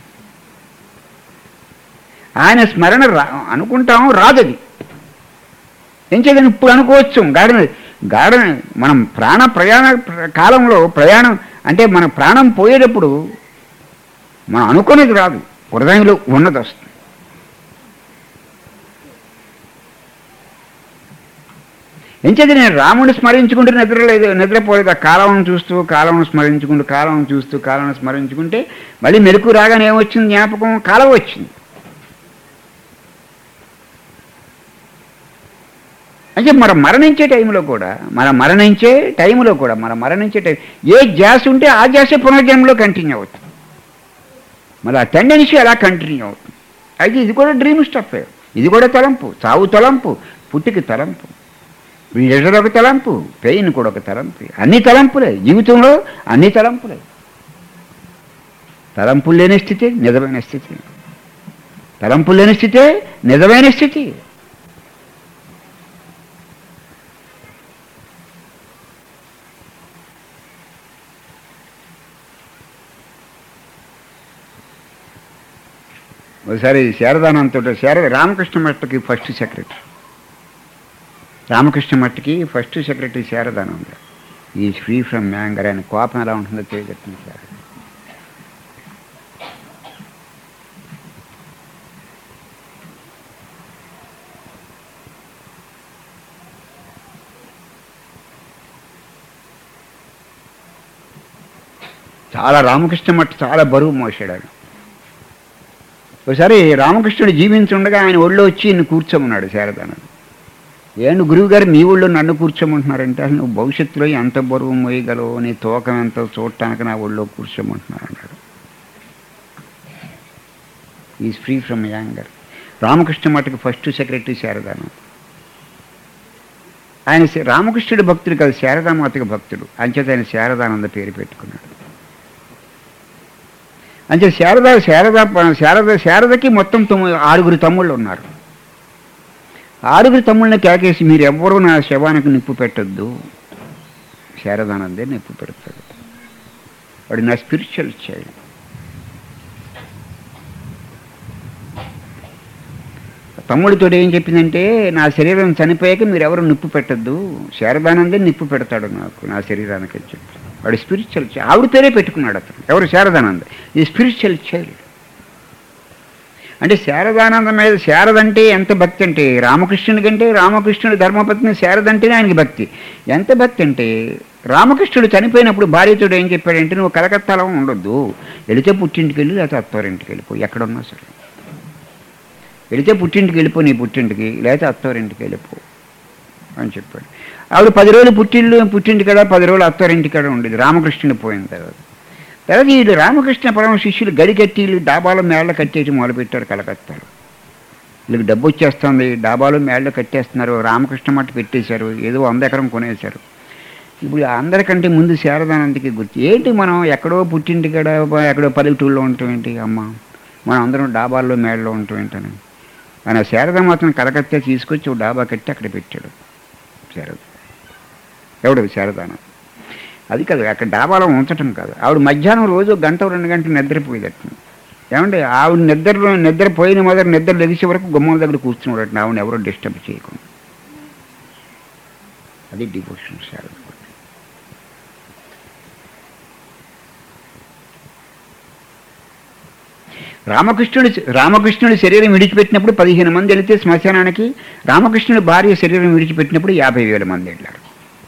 ఆయన స్మరణ రా అనుకుంటాం రాదది ఏం చేయదని ఇప్పుడు అనుకోవచ్చు గాఢ గాఢ మనం ప్రాణ ప్రయాణ ప్ర- కాలంలో ప్రయాణం అంటే మన ప్రాణం పోయేటప్పుడు మనం అనుకునేది రాదు హృదయంలో ఉన్నది వస్తుంది ఎంచేది నేను రాముడిని స్మరించుకుంటే నిద్ర లేదు నిద్రపోలేదు ఆ కాలం చూస్తూ కాలం స్మరించుకుంటూ కాలం చూస్తూ కాలం స్మరించుకుంటే మళ్ళీ మెరుపు రాగానే ఏమొచ్చింది జ్ఞాపకం కాలం వచ్చింది అంటే మనం మరణించే టైంలో కూడా మనం మరణించే టైంలో కూడా మనం మరణించే టైం ఏ గ్యాస్ ఉంటే ఆ గ్యాసే పునర్జన్మలో కంటిన్యూ అవుతుంది మరి ఆ టెండెన్సీ అలా కంటిన్యూ అవుతుంది అయితే ఇది కూడా డ్రీమ్ స్టఫ్ ఇది కూడా తలంపు చావు తలంపు పుట్టికి తలంపు ప్రెషర్ ఒక తలంపు పెయిన్ కూడా ఒక తలంపు అన్ని తలంపులే జీవితంలో అన్ని తలంపులే తలంపులు లేని స్థితి నిజమైన స్థితి తలంపులు లేని స్థితే నిజమైన స్థితి ఒకసారి శారదానంతో శారద రామకృష్ణ మట్టకి ఫస్ట్ సెక్రటరీ రామకృష్ణ మట్టికి ఫస్ట్ సెక్రటరీ శారదానంద ఈ ఫ్రీ ఫ్రమ్ యాంగర్ ఆయన కోపం ఎలా ఉంటుందో తెలియజెప్పింది శారద చాలా రామకృష్ణ మట్టి చాలా బరువు మోసాడు ఆయన ఒకసారి రామకృష్ణుడు జీవించుండగా ఆయన ఒళ్ళో వచ్చి ఈయన కూర్చోమన్నాడు శారదానంద ఏంటి గురువు గారు మీ ఊళ్ళో నన్ను కూర్చోమంటున్నారంటే అసలు నువ్వు భవిష్యత్తులో ఎంత బరువు మోయగలవు నీ తూకం ఎంత చూడటానికి నా ఒళ్ళో కూర్చోమంటున్నారు అన్నాడు is free from anger Ramakrishna మఠకి ఫస్ట్ సెక్రటరీ శారదానంద ఆయన శ- రామకృష్ణుడి భక్తుడు కాదు శారదామాతకి భక్తుడు అంచేత ఆయన శారదానంద పేరు పెట్టుకున్నాడు అంటే శారద శారద శారద శారదకి మొత్తం తొమ్మిది ఆరుగురు తమ్ముళ్ళు ఉన్నారు ఆరుగురు తమ్ముళ్ళని కేకేసి మీరు ఎవ్వరూ నా శవానికి నిప్పు పెట్టొద్దు శారదానందే నిప్పు పెడతాడు వాడు నా స్పిరిచువల్ చైల్డ్ తమ్ముడితో ఏం చెప్పిందంటే నా శరీరం చనిపోయాక మీరు ఎవరు నిప్పు పెట్టద్దు శారదానందే నిప్పు పెడతాడు నాకు నా శరీరానికి అని చెప్పి వాడు స్పిరిచువల్ ఆవిడ పేరే పెట్టుకున్నాడు అతను ఎవరు శారదానంద ఈ స్పిరిచువల్ చైల్డ్ అంటే శారదానంద మీద శారద అంటే ఎంత భక్తి అంటే రామకృష్ణుడి కంటే రామకృష్ణుడి ధర్మపత్ని శారద అంటేనే ఆయనకి భక్తి ఎంత భక్తి అంటే రామకృష్ణుడు చనిపోయినప్పుడు భార్యతోడు ఏం చెప్పాడంటే నువ్వు కలకత్తాలో ఉండొద్దు వెళితే పుట్టింటికి వెళ్ళి లేకపోతే అత్తవారింటికి వెళ్ళిపో ఎక్కడున్నా సరే వెళితే పుట్టింటికి వెళ్ళిపో నీ పుట్టింటికి లేకపోతే అత్తవారింటికి వెళ్ళిపో అని చెప్పాడు ఆవిడ పది రోజులు పుట్టిల్లు పుట్టింటికాడ పది రోజులు అత్తవారింటికాడ ఉండేది రామకృష్ణుడు పోయిన తర్వాత తర్వాత వీళ్ళు రామకృష్ణ పరమ శిష్యులు గడి కట్టి వీళ్ళు డాబాలో మేళ్ళ కట్టేసి మొదలుపెట్టారు కలకత్తాలో వీళ్ళకి డబ్బు వచ్చేస్తుంది డాబాలు మేళ్ళ కట్టేస్తున్నారు రామకృష్ణ మట్టు పెట్టేశారు ఏదో వంద ఎకరం కొనేశారు ఇప్పుడు అందరికంటే ముందు శారదానందకి గుర్తు ఏంటి మనం ఎక్కడో పుట్టింటికాడ ఎక్కడో పల్లెటూళ్ళలో ఉంటాం ఏంటి అమ్మ మనం అందరం డాబాల్లో మేడలో ఉంటాం ఏంటని ఆయన శారద మాత్రం కలకత్తా తీసుకొచ్చి ఓ డాబా కట్టి అక్కడ పెట్టాడు శారద ఎవడు శారదాన అది కాదు అక్కడ డాబాలో ఉంచటం కాదు ఆవిడ మధ్యాహ్నం రోజు గంట రెండు గంటలు నిద్రపోయేదట ఏమంటే ఆవిడ నిద్రలో నిద్రపోయిన మొదటి నిద్ర లెగిసే వరకు గుమ్మల దగ్గర కూర్చున్నాడట ఆవిడ ఎవరో డిస్టర్బ్ చేయకుండా అది డివోషన్ శారద రామకృష్ణుడి రామకృష్ణుడి శరీరం విడిచిపెట్టినప్పుడు పదిహేను మంది వెళితే శ్మశానానికి రామకృష్ణుడి భార్య శరీరం విడిచిపెట్టినప్పుడు యాభై వేల మంది వెళ్ళారు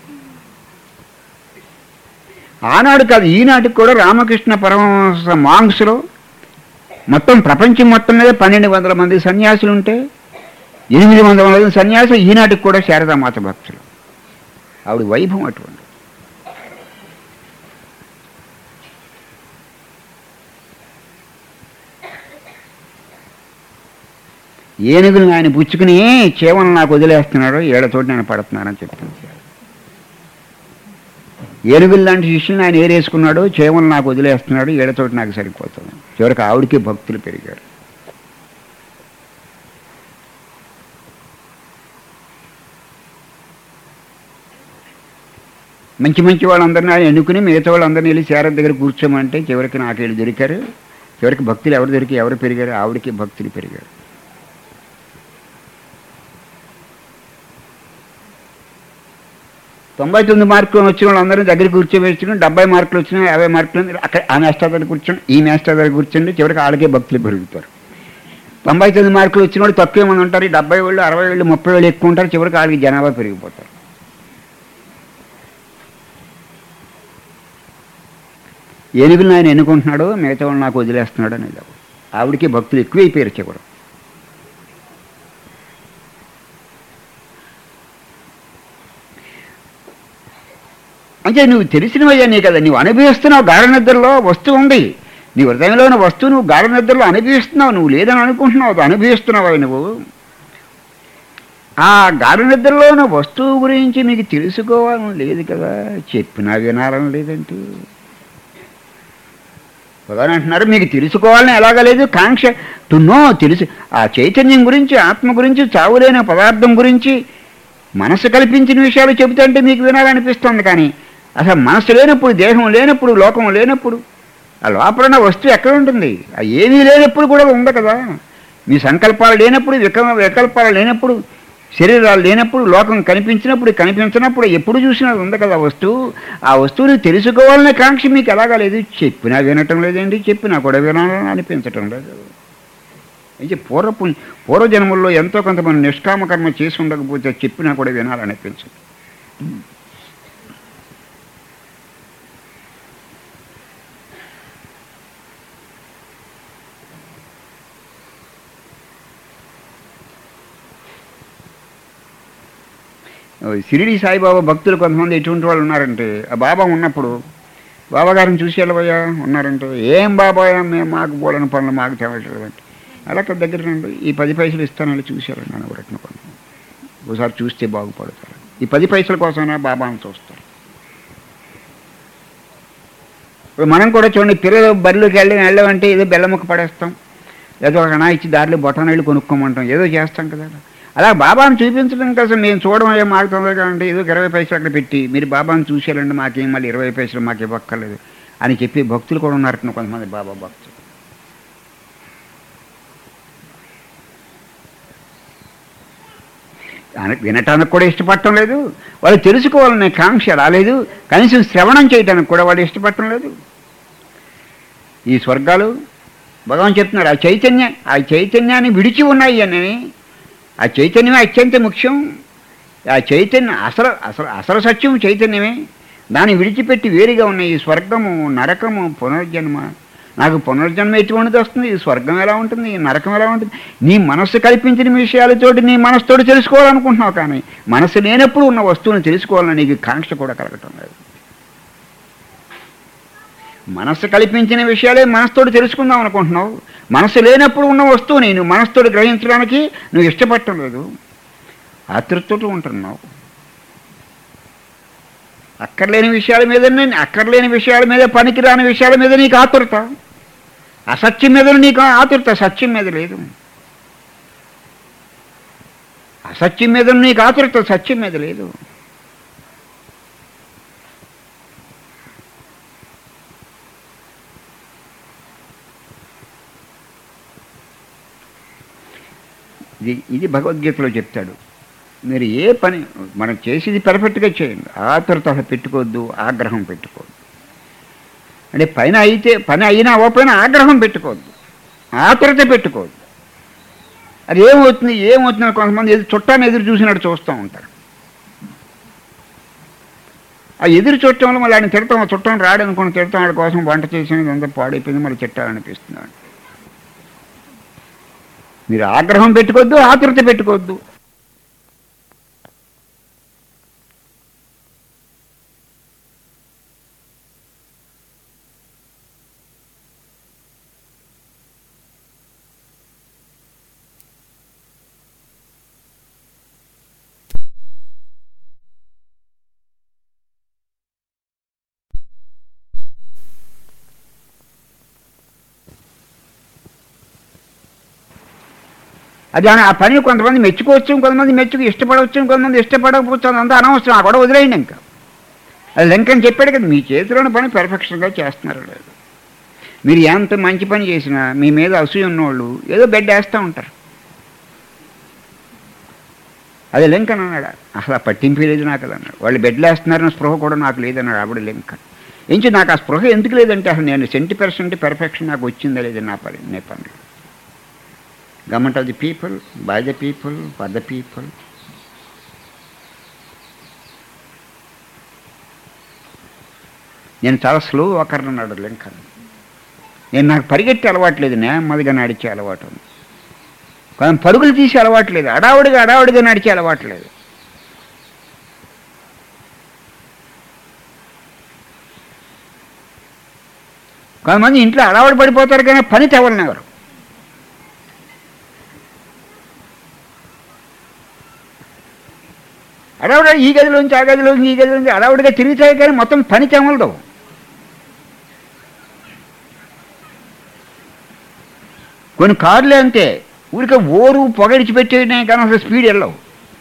ఆనాడు కాదు ఈనాటికి కూడా రామకృష్ణ పరమహంస మాంగ్స్లో మొత్తం ప్రపంచం మొత్తం మీద పన్నెండు వందల మంది సన్యాసులు ఉంటే ఎనిమిది వందల మంది సన్యాసులు ఈనాటికి కూడా శారదామాత భక్తులు ఆవిడ వైభవం అటువంటి ఏనుగును ఆయన పుచ్చుకుని చేవలను నాకు వదిలేస్తున్నాడు ఏళ్లతోటి నేను పడుతున్నానని చెప్తాను ఏనుగులు లాంటి శిష్యులను ఆయన ఏరేసుకున్నాడు చేమలు నాకు వదిలేస్తున్నాడు ఏళ్లతోటి నాకు సరిపోతుంది చివరికి ఆవిడికి భక్తులు పెరిగారు మంచి మంచి వాళ్ళందరినీ ఆయన ఎన్నుకుని మిగతా వాళ్ళందరినీ వెళ్ళి శారద దగ్గర కూర్చోమంటే చివరికి నాకు వీళ్ళు దొరికారు చివరికి భక్తులు ఎవరు దొరికి ఎవరు పెరిగారు ఆవిడకి భక్తులు పెరిగారు తొంభై తొమ్మిది మార్కులు వచ్చిన వాళ్ళందరినీ దగ్గర కూర్చోబెట్టుకుని డెబ్బై మార్కులు వచ్చిన యాభై మార్కులు అక్కడ ఆ మేస్టర్ దగ్గర కూర్చోండి ఈ మేస్టర్ దగ్గర కూర్చోండి చివరికి వాళ్ళకే భక్తులు పెరుగుతారు తొంభై తొమ్మిది మార్కులు వచ్చిన వాళ్ళు తక్కువ మంది ఉంటారు ఈ డెబ్బై వేళ్ళు అరవై వేళ్ళు ముప్పై వేలు ఎక్కువ ఉంటారు చివరికి వాళ్ళకి జనాభా పెరిగిపోతారు ఏనుగులను ఆయన ఎన్నుకుంటున్నాడు మిగతా వాళ్ళు నాకు వదిలేస్తున్నాడు అనేది ఆవిడకి భక్తులు ఎక్కువైపోయారు చివరు అంటే నువ్వు తెలిసినవయ్యానే కదా నువ్వు అనుభవిస్తున్నావు గాఢ నిద్రలో వస్తువు ఉంది నీ హృదయంలో ఉన్న వస్తువు నువ్వు గాఢ నిద్రలో అనుభవిస్తున్నావు నువ్వు లేదని అనుకుంటున్నావు అది అనుభవిస్తున్నావు నువ్వు ఆ గాఢ నిద్రలో ఉన్న వస్తువు గురించి నీకు తెలుసుకోవాలని లేదు కదా చెప్పినా వినాలని లేదంటూ భగవాన్ అంటున్నారు మీకు తెలుసుకోవాలని ఎలాగ లేదు కాంక్ష టు నో తెలుసు ఆ చైతన్యం గురించి ఆత్మ గురించి చావులేని పదార్థం గురించి మనసు కల్పించిన విషయాలు చెబుతుంటే మీకు వినాలనిపిస్తుంది కానీ అసలు మనసు లేనప్పుడు దేహం లేనప్పుడు లోకం లేనప్పుడు ఆ లోపల ఉన్న వస్తువు ఎక్కడ ఉంటుంది ఆ ఏమీ లేనప్పుడు కూడా ఉంది కదా మీ సంకల్పాలు లేనప్పుడు విక వికల్పాలు లేనప్పుడు శరీరాలు లేనప్పుడు లోకం కనిపించినప్పుడు కనిపించినప్పుడు ఎప్పుడు చూసినా ఉంది కదా ఆ వస్తువు ఆ వస్తువుని తెలుసుకోవాలనే కాంక్ష మీకు ఎలాగా లేదు చెప్పినా వినటం లేదండి చెప్పినా కూడా వినాలని అనిపించటం లేదు అయితే పూర్వపు పూర్వజన్మల్లో ఎంతో కొంతమంది నిష్కామ కర్మ చేసి ఉండకపోతే చెప్పినా కూడా వినాలనిపించదు షిరిడి సాయిబాబా భక్తులు కొంతమంది ఎటువంటి వాళ్ళు ఉన్నారంటే ఆ బాబా ఉన్నప్పుడు బాబా గారిని చూసి వెళ్ళబోయా ఉన్నారంటే ఏం బాబాయ్ మేము మాకు పోలని పనులు మాకు తేవట్లేదంటే అలా అక్కడ దగ్గర రండి ఈ పది పైసలు ఇస్తానని చూశారు నన్ను ఒకటిన పనులు ఒకసారి చూస్తే బాగుపడతారు ఈ పది పైసల కోసమైనా బాబాను చూస్తారు ఇప్పుడు మనం కూడా చూడండి పిల్లలు బరిలోకి వెళ్ళి వెళ్ళమంటే ఏదో బెల్లముక్క పడేస్తాం ఏదో ఒక అనా ఇచ్చి దారిలో బొటానీళ్ళు కొనుక్కోమంటాం ఏదో చేస్తాం కదా అలా బాబాను చూపించడం కోసం మేము చూడడం ఏం మాకు తొందరగా అంటే ఏదో ఒక ఇరవై పైసలు అక్కడ పెట్టి మీరు బాబాను చూసేయాలండి మాకేం మళ్ళీ ఇరవై పైసలు మాకు ఇవ్వక్కర్లేదు అని చెప్పి భక్తులు కూడా ఉన్నారు కొంతమంది బాబా భక్తులు అన- వినటానికి కూడా ఇష్టపడటం లేదు వాళ్ళు తెలుసుకోవాలనే కాంక్ష రాలేదు కనీసం శ్రవణం చేయటానికి కూడా వాళ్ళు ఇష్టపడటం లేదు ఈ స్వర్గాలు భగవాన్ చెప్తున్నాడు ఆ చైతన్య ఆ చైతన్యాన్ని విడిచి ఉన్నాయి అని ఆ చైతన్యమే అత్యంత ముఖ్యం ఆ చైతన్యం అసలు అసలు అసలు సత్యం చైతన్యమే దాన్ని విడిచిపెట్టి వేరుగా ఉన్నాయి ఈ స్వర్గము నరకము పునర్జన్మ నాకు పునర్జన్మ ఎటువంటిది వస్తుంది ఈ స్వర్గం ఎలా ఉంటుంది ఈ నరకం ఎలా ఉంటుంది నీ మనస్సు కల్పించిన విషయాలతోటి నీ మనసుతోటి తెలుసుకోవాలనుకుంటున్నావు కానీ మనసు లేనప్పుడు ఉన్న వస్తువుని తెలుసుకోవాలని నీకు కాంక్ష కూడా కలగటం లేదు మనస్సు కల్పించిన విషయాలే మనసుతోటి తెలుసుకుందాం అనుకుంటున్నావు మనసు లేనప్పుడు ఉన్న వస్తువుని నువ్వు మనసుతోటి గ్రహించడానికి నువ్వు ఇష్టపడటం లేదు ఆతృతతో ఉంటున్నావు అక్కర్లేని విషయాల మీద అక్కర్లేని విషయాల మీద పనికిరాని విషయాల మీద నీకు ఆతురత అసత్యం మీద నీకు ఆతురత సత్యం మీద లేదు అసత్యం మీద నీకు ఆతురత సత్యం మీద లేదు ఇది ఇది భగవద్గీతలో చెప్తాడు మీరు ఏ పని మనం చేసేది పర్ఫెక్ట్గా చేయండి ఆతురత అసలు పెట్టుకోవద్దు ఆగ్రహం పెట్టుకోవద్దు అంటే పైన అయితే పని అయినా అవ్వకపోయినా ఆగ్రహం పెట్టుకోవద్దు ఆతురత పెట్టుకోవద్దు అది ఏమవుతుంది ఏమవుతుంది కొంతమంది ఎదురు చుట్టాన్ని ఎదురు చూసినట్టు చూస్తూ ఉంటారు ఆ ఎదురు చుట్టంలో మళ్ళీ ఆయన తిడతాం ఆ చుట్టం రాడనుకుని తిడతాం వాడి కోసం వంట చేసినది అంతా పాడైపోయింది మళ్ళీ తిట్టాలనిపిస్తున్నాడు మీరు ఆగ్రహం పెట్టుకోవద్దు ఆతురత పెట్టుకోవద్దు అది ఆ- ఆ పని కొంతమంది మెచ్చుకోవచ్చు కొంతమంది మెచ్చుకు ఇష్టపడవచ్చు కొంతమంది ఇష్టపడకపోవచ్చు అదంతా అనవసరం ఆ కూడా వదిలేయండి ఇంకా అది లింకన్ చెప్పాడు కదా మీ చేతిలోని పని పెర్ఫెక్షన్గా చేస్తున్నారు లేదు మీరు ఎంత మంచి పని చేసినా మీ మీద అసూయ ఉన్నోళ్ళు ఏదో బెడ్ వేస్తూ ఉంటారు అదే లింకన్ అన్నాడు అసలు ఆ పట్టింపు లేదు నాకు అది అన్నాడు వాళ్ళు బెడ్లు వేస్తున్నారన్న స్పృహ కూడా నాకు లేదన్నాడు ఆవిడ లింకన్ ఇంచి నాకు ఆ స్పృహ ఎందుకు లేదంటే అసలు నేను సెంటీ పర్సెంట్ పెర్ఫెక్షన్ నాకు వచ్చిందా లేదు నా పని నే పనులు government of the people by the people for the people నేను చాలా స్లో ఒకరిని అన్నాడు లింకన్ నేను నాకు పరిగెత్తే అలవాటు లేదు నెమ్మదిగా నడిచే అలవాటు ఉంది కొంచెం పరుగులు తీసే అలవాటు లేదు అడావుడిగా అడావుడిగా నడిచే అలవాటు లేదు కొంతమంది ఇంట్లో అడావుడి పడిపోతారు కానీ పని తెవలనెవరు అడావుడ ఈ గదిలోంచి ఆ గదిలోంచి ఈ గదిలోంచి అడావుడిగా తిరుగుతాయి కానీ మొత్తం పని తెమలదు కొన్ని కార్లే అంతే ఊరికే ఓరు పొగడిచి పెట్టేనే కానీ అసలు స్పీడ్ వెళ్ళవు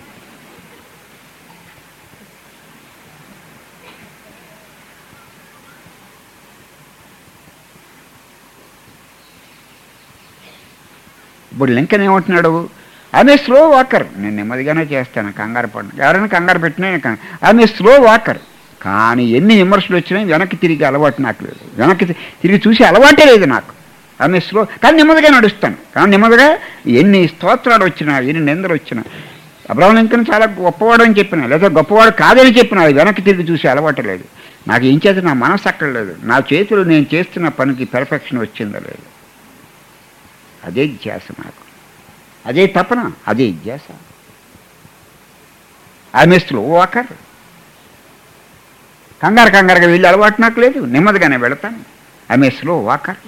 ఇప్పుడు లింకన్ ఏమంటున్నాడు ఆమె స్లో వాకర్ నేను నెమ్మదిగానే చేస్తాను కంగారు పడిన ఎవరైనా కంగారు పెట్టినా నేను కంగారు. ఆమె స్లో వాకర్ కానీ ఎన్ని విమర్శలు వచ్చినాయి వెనక్కి తిరిగి అలవాటు నాకు లేదు వెనక్కి తి- తిరిగి చూసి అలవాటే లేదు నాకు ఆమె స్లో కానీ నెమ్మదిగా నడుస్తాను కానీ నెమ్మదిగా ఎన్ని స్తోత్రాలు వచ్చినా ఎన్ని నిందలు వచ్చినా అబ్రహం లింకన్ చాలా గొప్పవాడు అని చెప్పిన లేదా గొప్పవాడు కాదని చెప్పిన అది వెనక్కి తిరిగి చూసి అలవాటు లేదు నాకు ఏం చేత నా మనసు అక్కడ లేదు నా చేతులు నేను చేస్తున్న పనికి పెర్ఫెక్షన్ వచ్చిందో లేదు అదే ధ్యాస నాకు అదే తపన అదే ధ్యాస ఆమె స్లో వాకర్ కంగారు కంగారుగా వెళ్ళి అలవాటు నాకు లేదు నెమ్మదిగానే వెళతాను ఆమె స్లో వాకర్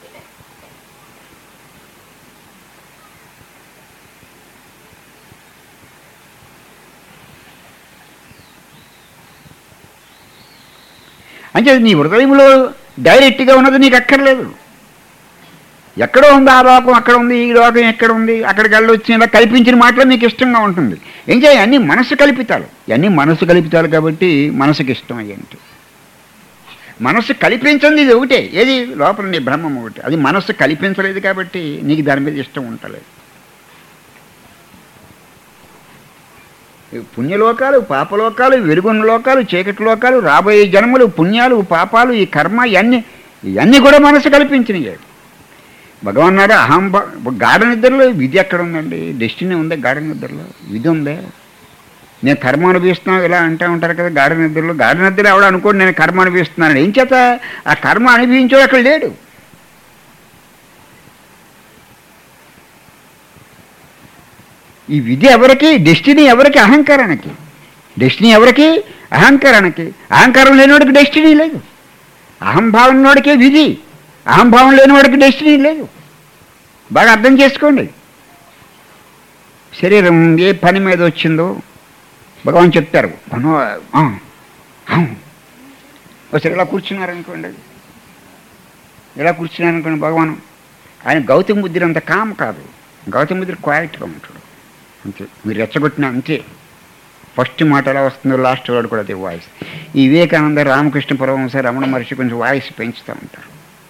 అంటే నీ హృదయంలో డైరెక్ట్గా ఉన్నది నీకు అక్కర్లేదు ఎక్కడో ఉంది ఆ లోకం అక్కడ ఉంది ఈ లోకం ఎక్కడ ఉంది అక్కడికి వెళ్ళొచ్చి ఇలా కల్పించిన మాటలు మీకు ఇష్టంగా ఉంటుంది ఏం చేయాలి అన్నీ మనసు కల్పితాలు ఇవన్నీ మనసు కల్పితాలు కాబట్టి మనసుకి ఇష్టం అయ్యంటి మనస్సు కల్పించింది ఇది ఒకటే ఏది లోపల నీ బ్రహ్మం ఒకటి అది మనస్సు కల్పించలేదు కాబట్టి నీకు దాని మీద ఇష్టం ఉండలేదు ఈ పుణ్యలోకాలు పాపలోకాలు వెలుగున్న లోకాలు చీకటి లోకాలు రాబోయే జన్మలు పుణ్యాలు పాపాలు ఈ కర్మ ఇవన్నీ ఇవన్నీ కూడా మనసు కల్పించినవి భగవాన్ అన్నాడు అహం భ- ఇప్పుడు గాఢ నిద్రలో విధి ఎక్కడ ఉందండి డెస్టినీ ఉందా గాఢ నిద్రలో విధి ఉందే నేను కర్మ అనుభవిస్తున్నాను ఇలా అంటూ ఉంటారు కదా గాఢ నిద్రలో గాఢ నిద్ర ఎవడు అనుకోండి నేను కర్మ అనుభవిస్తున్నాను ఏం చేత ఆ కర్మ అనుభవించాడు అక్కడ లేడు ఈ విధి ఎవరికి డెస్టినీ ఎవరికి అహంకారానికి డెస్టినీ ఎవరికి అహంకారానికి అహంకారం లేనివాడికి డెస్టినీ లేదు అహంభావం ఉన్నవాడికే విధి అహంభావం లేనివాడికి డెస్టినీ లేదు బాగా అర్థం చేసుకోండి శరీరం ఏ పని మీద వచ్చిందో భగవాన్ చెప్తారు మనం ఆ, ఆ. ఒకసారి ఇలా కూర్చున్నారనుకోండి ఇలా కూర్చున్నారనుకోండి భగవాన్ ఆయన గౌతమ బుద్ధుడు అంత కామ్ కాదు గౌతమ బుద్ధుడు క్వాలిటీగా ఉంటాడు అంతే మీరు రెచ్చగొట్టిన అంతే ఫస్ట్ మాట ఎలా వస్తుందో లాస్ట్ వర్డ్ కూడా అదే వాయిస్ ఈ వివేకానంద రామకృష్ణ పరమహంస రమణ మహర్షి కొంచెం వాయిస్ పెంచుతూ ఉంటారు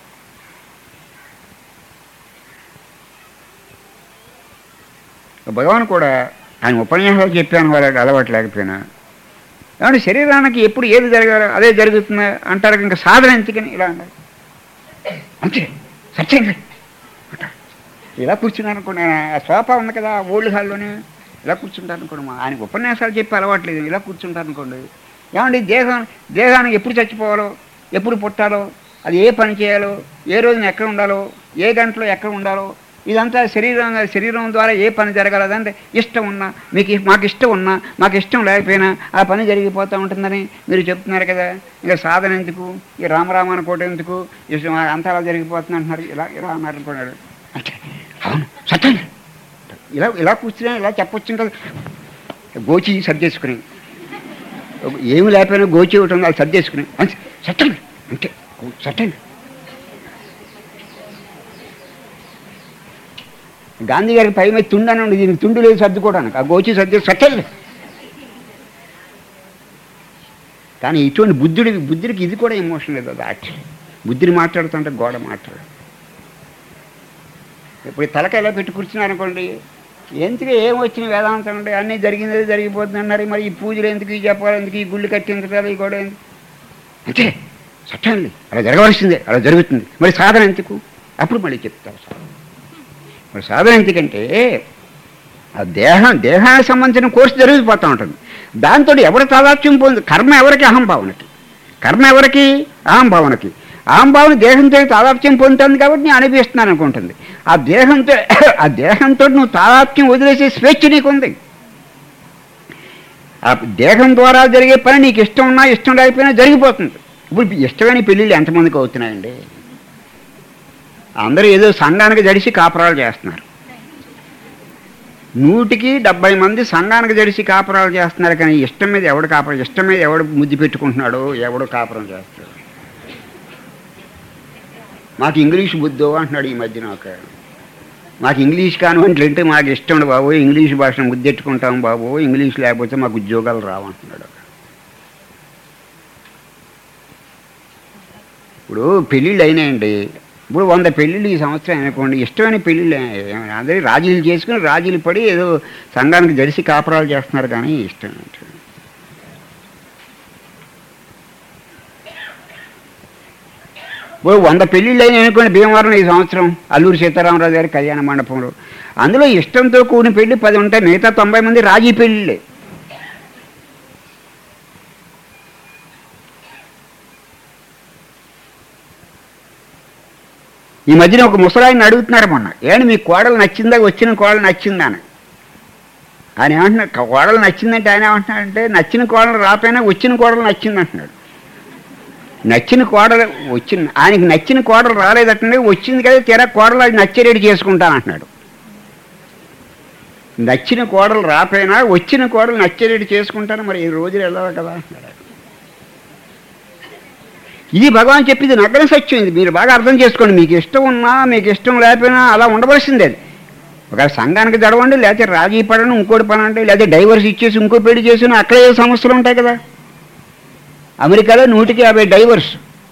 భగవాన్ కూడా ఆయన ఉపన్యాసాలు చెప్పాను వాళ్ళకి అలవాటు లేకపోయినా ఏమంటే శరీరానికి ఎప్పుడు ఏది జరగాలో అదే జరుగుతుందా అంటారు ఇంకా సాధన ఎందుకని ఇలా అన్నారు అంతే సత్యం అంటారు ఇలా కూర్చున్నాను అనుకోండి ఆయన ఆ సోఫా ఉంది కదా ఓల్డ్ హాల్లోనే ఇలా కూర్చుంటారు అనుకోండి మా ఆయనకు ఉపన్యాసాలు చెప్పి అలవాట్లేదు ఇలా కూర్చుంటారు అనుకోండి ఏమండి దేహం దేహానికి ఎప్పుడు చచ్చిపోవాలో ఎప్పుడు పుట్టాలో అది ఏ పని చేయాలో ఏ రోజున ఎక్కడ ఉండాలో ఏ గంటలో ఎక్కడ ఉండాలో ఇదంతా శరీరం శరీరం ద్వారా ఏ పని జరగలదంటే ఇష్టం ఉన్నా మీకు ఇ- మాకు ఇష్టం ఉన్నా మాకు ఇష్టం లేకపోయినా ఆ పని జరిగిపోతూ ఉంటుందని మీరు చెప్తున్నారు కదా ఇక సాధన ఎందుకు ఈ రామరామ అనుకోవటం ఎందుకు ఇష్టం అంతా అలా జరిగిపోతుంది అంటున్నారు ఇలా ఇలా అన్నారు అనుకున్నాడు అంటే అవును సత్యం ఇలా ఇలా కూర్చున్నా ఇలా చెప్పొచ్చు కదా గోచి సర్దేసుకుని ఏమి లేకపోయినా గోచి ఒకటి ఉంది అది సర్దేసుకుని అంతే సత్యం అంతే సత్యం గాంధీ గారికి పై మీద తుండని ఉంది దీనికి తుండు లేదు సర్దుకోవడానికి ఆ గోచి సర్ది సత్యం కానీ ఇటువంటి బుద్ధుడి బుద్ధుడికి ఇది కూడా ఎమోషన్ లేదు అది యాక్చువల్ బుద్ధిని మాట్లాడుతుంటే గోడ మాట్లాడు ఇప్పుడు తలక ఇలా పెట్టి కూర్చున్నారనుకోండి ఎందుకు ఏం వచ్చిన వేదాంతం అంటే అన్నీ జరిగింది జరిగిపోతుంది అన్నారు మరి ఈ పూజలు ఎందుకు ఈ చెప్పాలి ఎందుకు ఈ గుళ్ళు కట్టించాలి ఈ గోడ ఎందుకు అంతే సత్యండి అలా జరగవలసిందే అలా జరుగుతుంది మరి సాధన ఎందుకు అప్పుడు మళ్ళీ చెప్తారు సాధన మరి సాధన ఎందుకంటే ఆ దేహం దేహానికి సంబంధించిన కోర్సు జరిగిపోతూ ఉంటుంది దాంతో ఎవరి తాదాత్యం పొంది కర్మ ఎవరికి అహంభావనకి కర్మ ఎవరికి అహంభావనకి అహంభావన దేహంతో తాదాప్యం పొందుతుంది కాబట్టి నేను అనిపిస్తున్నాను అనుకుంటుంది ఆ దేహంతో ఆ దేహంతో నువ్వు తాదాప్యం వదిలేసే స్వేచ్ఛ నీకుంది ఆ దేహం ద్వారా జరిగే పని నీకు ఇష్టం ఉన్నా ఇష్టం లేకపోయినా జరిగిపోతుంది ఇప్పుడు ఇష్టమైన పెళ్ళిళ్ళు ఎంతమందికి అవుతున్నాయండి అందరూ ఏదో సంఘానికి జడిసి కాపురాలు చేస్తున్నారు నూటికి డెబ్బై మంది సంఘానికి జడిసి కాపురాలు చేస్తున్నారు కానీ ఇష్టం మీద ఎవడు కాపురం ఇష్టం మీద ఎవడు ముద్దు పెట్టుకుంటున్నాడో ఎవడు కాపురం చేస్తాడు మాకు ఇంగ్లీష్ బుద్ధో అంటున్నాడు ఈ మధ్య నాకు మాకు ఇంగ్లీష్ కానివ్వండి అంటే మాకు ఇష్టం ఉండదు బాబు ఇంగ్లీష్ భాషను ముద్దెట్టుకుంటాం బాబు ఇంగ్లీష్ లేకపోతే మాకు ఉద్యోగాలు రావంటున్నాడు ఇప్పుడు పెళ్ళిళ్ళు అయినాయండి ఇప్పుడు వంద పెళ్ళిళ్ళు ఈ సంవత్సరం అనుకోండి ఇష్టమైన పెళ్ళిళ్ళు అందరి రాజీలు చేసుకుని రాజీలు పడి ఏదో సంఘానికి జడిసి కాపురాలు చేస్తున్నారు కానీ ఇష్టం అంటే ఇప్పుడు వంద పెళ్ళిళ్ళు అయినాయి అనుకోండి భీమవరం ఈ సంవత్సరం అల్లూరు సీతారామరాజు గారి కళ్యాణ మండపంలో అందులో ఇష్టంతో కూడిన పెళ్లి పది ఉంటాయి మిగతా తొంభై మంది రాజీ పెళ్ళిళ్ళే ఈ మధ్యన ఒక ముసలాయిని అడుగుతున్నారు మొన్న ఏంటి మీ కోడలు నచ్చిందా వచ్చిన కోడలు నచ్చిందా అని ఆయన ఏమంటున్నాడు కోడలు నచ్చిందంటే ఆయన ఏమంటున్నాడంటే నచ్చిన కోడలు రాపోయినా వచ్చిన కోడలు నచ్చింది అంటున్నాడు నచ్చిన కోడలు వచ్చిన ఆయనకి నచ్చిన కోడలు రాలేదటండి వచ్చింది కదా తీరా కోడలు అది నచ్చేరేడు చేసుకుంటాను అంటున్నాడు నచ్చిన కోడలు రాపోయినా వచ్చిన కోడలు నచ్చేరేడు చేసుకుంటాను మరి ఈ రోజులు వెళ్ళాలి కదా అంటున్నాడు ఇది భగవాన్ చెప్పింది నగ్న సత్యం ఇది మీరు బాగా అర్థం చేసుకోండి మీకు ఇష్టం ఉన్నా మీకు ఇష్టం లేకపోయినా అలా ఉండవలసిందే అది ఒక సంఘానికి జడవండి లేకపోతే రాజీ పడను ఇంకోటి పని అంటే లేకపోతే డైవర్స్ ఇచ్చేసి ఇంకో పెళ్లి చేసిన అక్కడే ఏ సమస్యలు ఉంటాయి కదా అమెరికాలో నూటికి యాభై డైవర్స్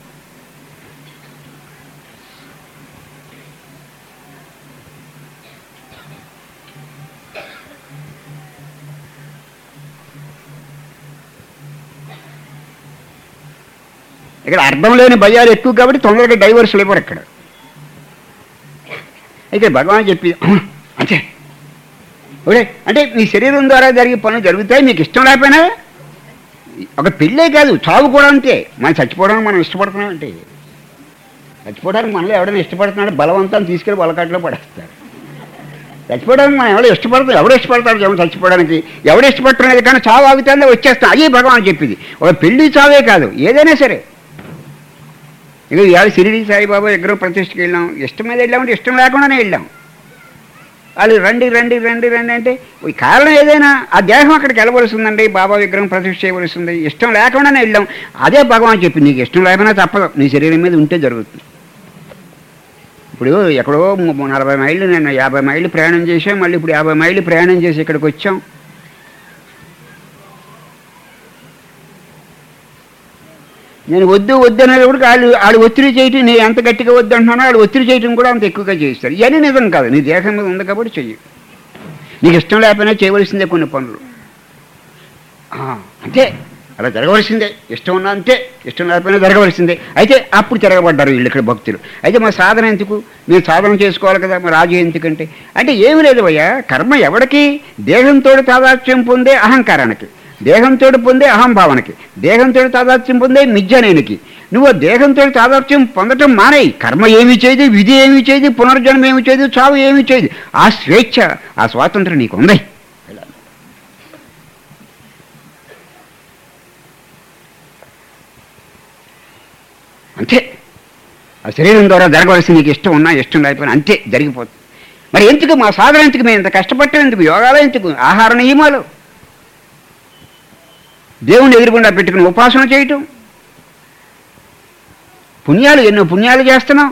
ఇక్కడ అర్థం లేని భయాలు ఎక్కువ కాబట్టి తొందరగా డైవర్స్లు ఇవ్వరు ఇక్కడ అయితే భగవాన్ చెప్పి అంతే ఓకే అంటే మీ శరీరం ద్వారా జరిగే పనులు జరుగుతాయి మీకు ఇష్టం లేకపోయినా ఒక పెళ్ళే కాదు చావు కూడా అంతే మనం చచ్చిపోవడానికి మనం ఇష్టపడుతున్నాం అంటే చచ్చిపోవడానికి మనలో ఎవడైనా ఇష్టపడుతున్నాడు బలవంతాన్ని తీసుకెళ్ళి బలకాట్లో పడేస్తారు చచ్చిపోవడానికి మనం ఎవడో ఇష్టపడతాం ఎవడు ఇష్టపడతాడు జనం చచ్చిపోవడానికి ఎవడు ఇష్టపడుతున్నది కానీ చావు ఆగుతుందే వచ్చేస్తాం అదే భగవాన్ చెప్పింది ఒక పెళ్లి చావే కాదు ఏదైనా సరే ఇక ఇవాళ షిరిడి సాయిబాబా విగ్రహం ప్రతిష్టకి వెళ్ళాం ఇష్టం మీద వెళ్ళామంటే ఇష్టం లేకుండానే వెళ్ళాం వాళ్ళు రండి రండి రండి రండి అంటే ఈ కారణం ఏదైనా ఆ దేహం అక్కడికి వెళ్ళవలసి ఉందండి బాబా విగ్రహం ప్రతిష్ఠ చేయవలసి ఉంది ఇష్టం లేకుండానే వెళ్ళాం అదే భగవాన్ చెప్పి నీకు ఇష్టం లేకపోయినా తప్పదు నీ శరీరం మీద ఉంటే జరుగుతుంది ఇప్పుడు ఎక్కడో ము- నలభై మైళ్ళు నేను యాభై మైళ్ళు ప్రయాణం చేసాం మళ్ళీ ఇప్పుడు యాభై మైళ్ళు ప్రయాణం చేసి ఇక్కడికి వచ్చాం నేను వద్దు వద్దు అనేటప్పుడు వాళ్ళు వాళ్ళు ఒత్తిడి చేయటం నేను ఎంత గట్టిగా వద్దు అంటున్నానో వాళ్ళు ఒత్తిడి చేయటం కూడా అంత ఎక్కువగా చేస్తారు ఇవన్నీ నిజం కాదు నీ దేహం మీద ఉంది కాబట్టి చెయ్యి నీకు ఇష్టం లేకపోయినా చేయవలసిందే కొన్ని పనులు ఆ, అంతే అలా జరగవలసిందే ఇష్టం ఉన్నా అంతే ఇష్టం లేకపోయినా జరగవలసిందే అయితే అప్పుడు తిరగబడ్డారు వీళ్ళు ఇక్కడ భక్తులు అయితే మా సాధన ఎందుకు మీరు సాధన చేసుకోవాలి కదా మరి రాజు ఎందుకంటే అంటే ఏమి లేదు అయ్యా కర్మ ఎవడికి దేహంతో తాదాత్యం పొందే అహంకారానికి దేహంతో పొందే అహంభావనకి దేహంతో తాదాత్యం పొందే మిథ్యానేనికి నువ్వు ఆ దేహంతో తాదాత్యం పొందటం మానేయి కర్మ ఏమి చేయదు విధి ఏమి చేయదు పునర్జన్మ ఏమి చేయదు చావు ఏమి చేయదు ఆ స్వేచ్ఛ ఆ స్వాతంత్రం నీకు ఉంది అంతే ఆ శరీరం ద్వారా జరగవలసింది నీకు ఇష్టం ఉన్నా ఇష్టం లేకపోయినా అంతే జరిగిపోతుంది మరి ఎందుకు మా సాధన ఎందుకు మేము ఇంత కష్టపడటం ఎందుకు యోగాలో ఎందుకు ఆహార నియమాలు దేవుణ్ణి ఎదురుగుండా పెట్టుకుని ఉపాసన చేయటం పుణ్యాలు ఎన్నో పుణ్యాలు చేస్తున్నాం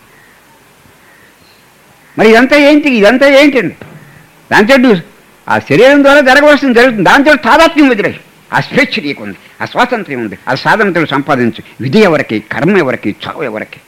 మరి ఇదంతా ఏంటి ఇదంతా ఏంటండి దాంతో నువ్వు ఆ శరీరం ద్వారా జరగవలసింది జరుగుతుంది దాంతో తాదాత్మ్యం వదిలే ఆ స్వేచ్ఛ నీకుంది ఆ స్వాతంత్ర్యం ఉంది ఆ సాధనతో సంపాదించు విధి ఎవరికి కర్మ ఎవరికి చావు ఎవరికి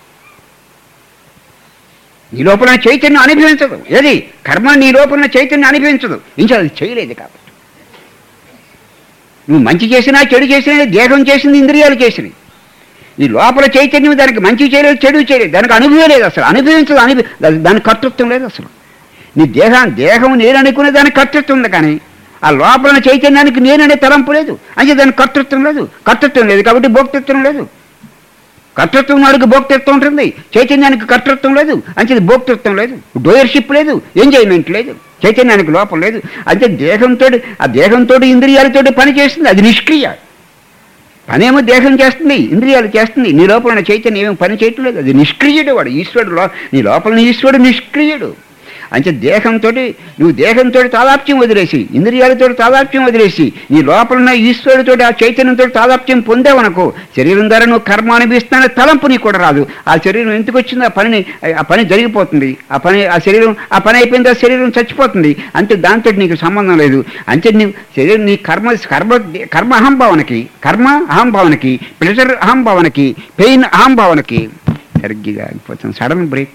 నీ లోపల చైతన్యం అనుభవించదు ఏది కర్మ నీ లోపల చైతన్యం అనుభవించదు ఇంకా అది చేయలేదు కాబట్టి నువ్వు మంచి చేసినా చెడు చేసినా దేహం చేసింది ఇంద్రియాలు చేసినాయి ఈ లోపల చైతన్యం దానికి మంచి చేయలేదు చెడు చేయలేదు దానికి అనుభవం లేదు అసలు అనుభవించదు అనుభవి దాని- దానికి కర్తృత్వం లేదు అసలు నీ దేహం దేహం నేను అనుకునే దానికి కర్తృత్వం ఉంది కానీ ఆ లోపల చైతన్యానికి నేననే తలంపు లేదు అంటే దానికి కర్తృత్వం లేదు కర్తృత్వం లేదు కాబట్టి భోక్తృత్వం లేదు కర్తృత్వం వాడికి భోక్తృత్వం ఉంటుంది చైతన్యానికి కర్తృత్వం లేదు అంటే భోక్తృత్వం లేదు డోయర్షిప్ లేదు ఎంజాయ్మెంట్ లేదు చైతన్యానికి లోపం లేదు అంటే దేహంతో ఆ దేహంతో ఇంద్రియాలతో పని చేస్తుంది అది నిష్క్రియ పనేమో దేహం చేస్తుంది ఇంద్రియాలు చేస్తుంది నీ లోపల ఉన్న చైతన్యం ఏమో పని చేయటం లేదు అది నిష్క్రియుడు వాడు ఈశ్వరుడు లో నీ లోపల ఈశ్వరుడు నిష్క్రియుడు అంటే దేహంతో నువ్వు దేహంతో తాదాప్యం వదిలేసి ఇంద్రియాలతో తాదాప్యం వదిలేసి నీ లోపల ఉన్న ఈశ్వరుడితో ఆ చైతన్యంతో తాదాప్యం పొందావనుకో శరీరం ద్వారా నువ్వు కర్మ అనిపిస్తున్న తలంపు నీకు కూడా రాదు ఆ శరీరం ఎందుకు వచ్చిందో ఆ పనిని ఆ పని జరిగిపోతుంది ఆ పని ఆ శరీరం ఆ పని అయిపోయింది ఆ శరీరం చచ్చిపోతుంది అంటే దాంతో నీకు సంబంధం లేదు అంటే నీ శరీరం నీ కర్మ కర్మ కర్మ అహంభావనకి కర్మ అహంభావనకి ప్రెషర్ అహంభావనకి పెయిన్ అహంభావనకి సరిగ్గా అయిపోతుంది సడన్ బ్రేక్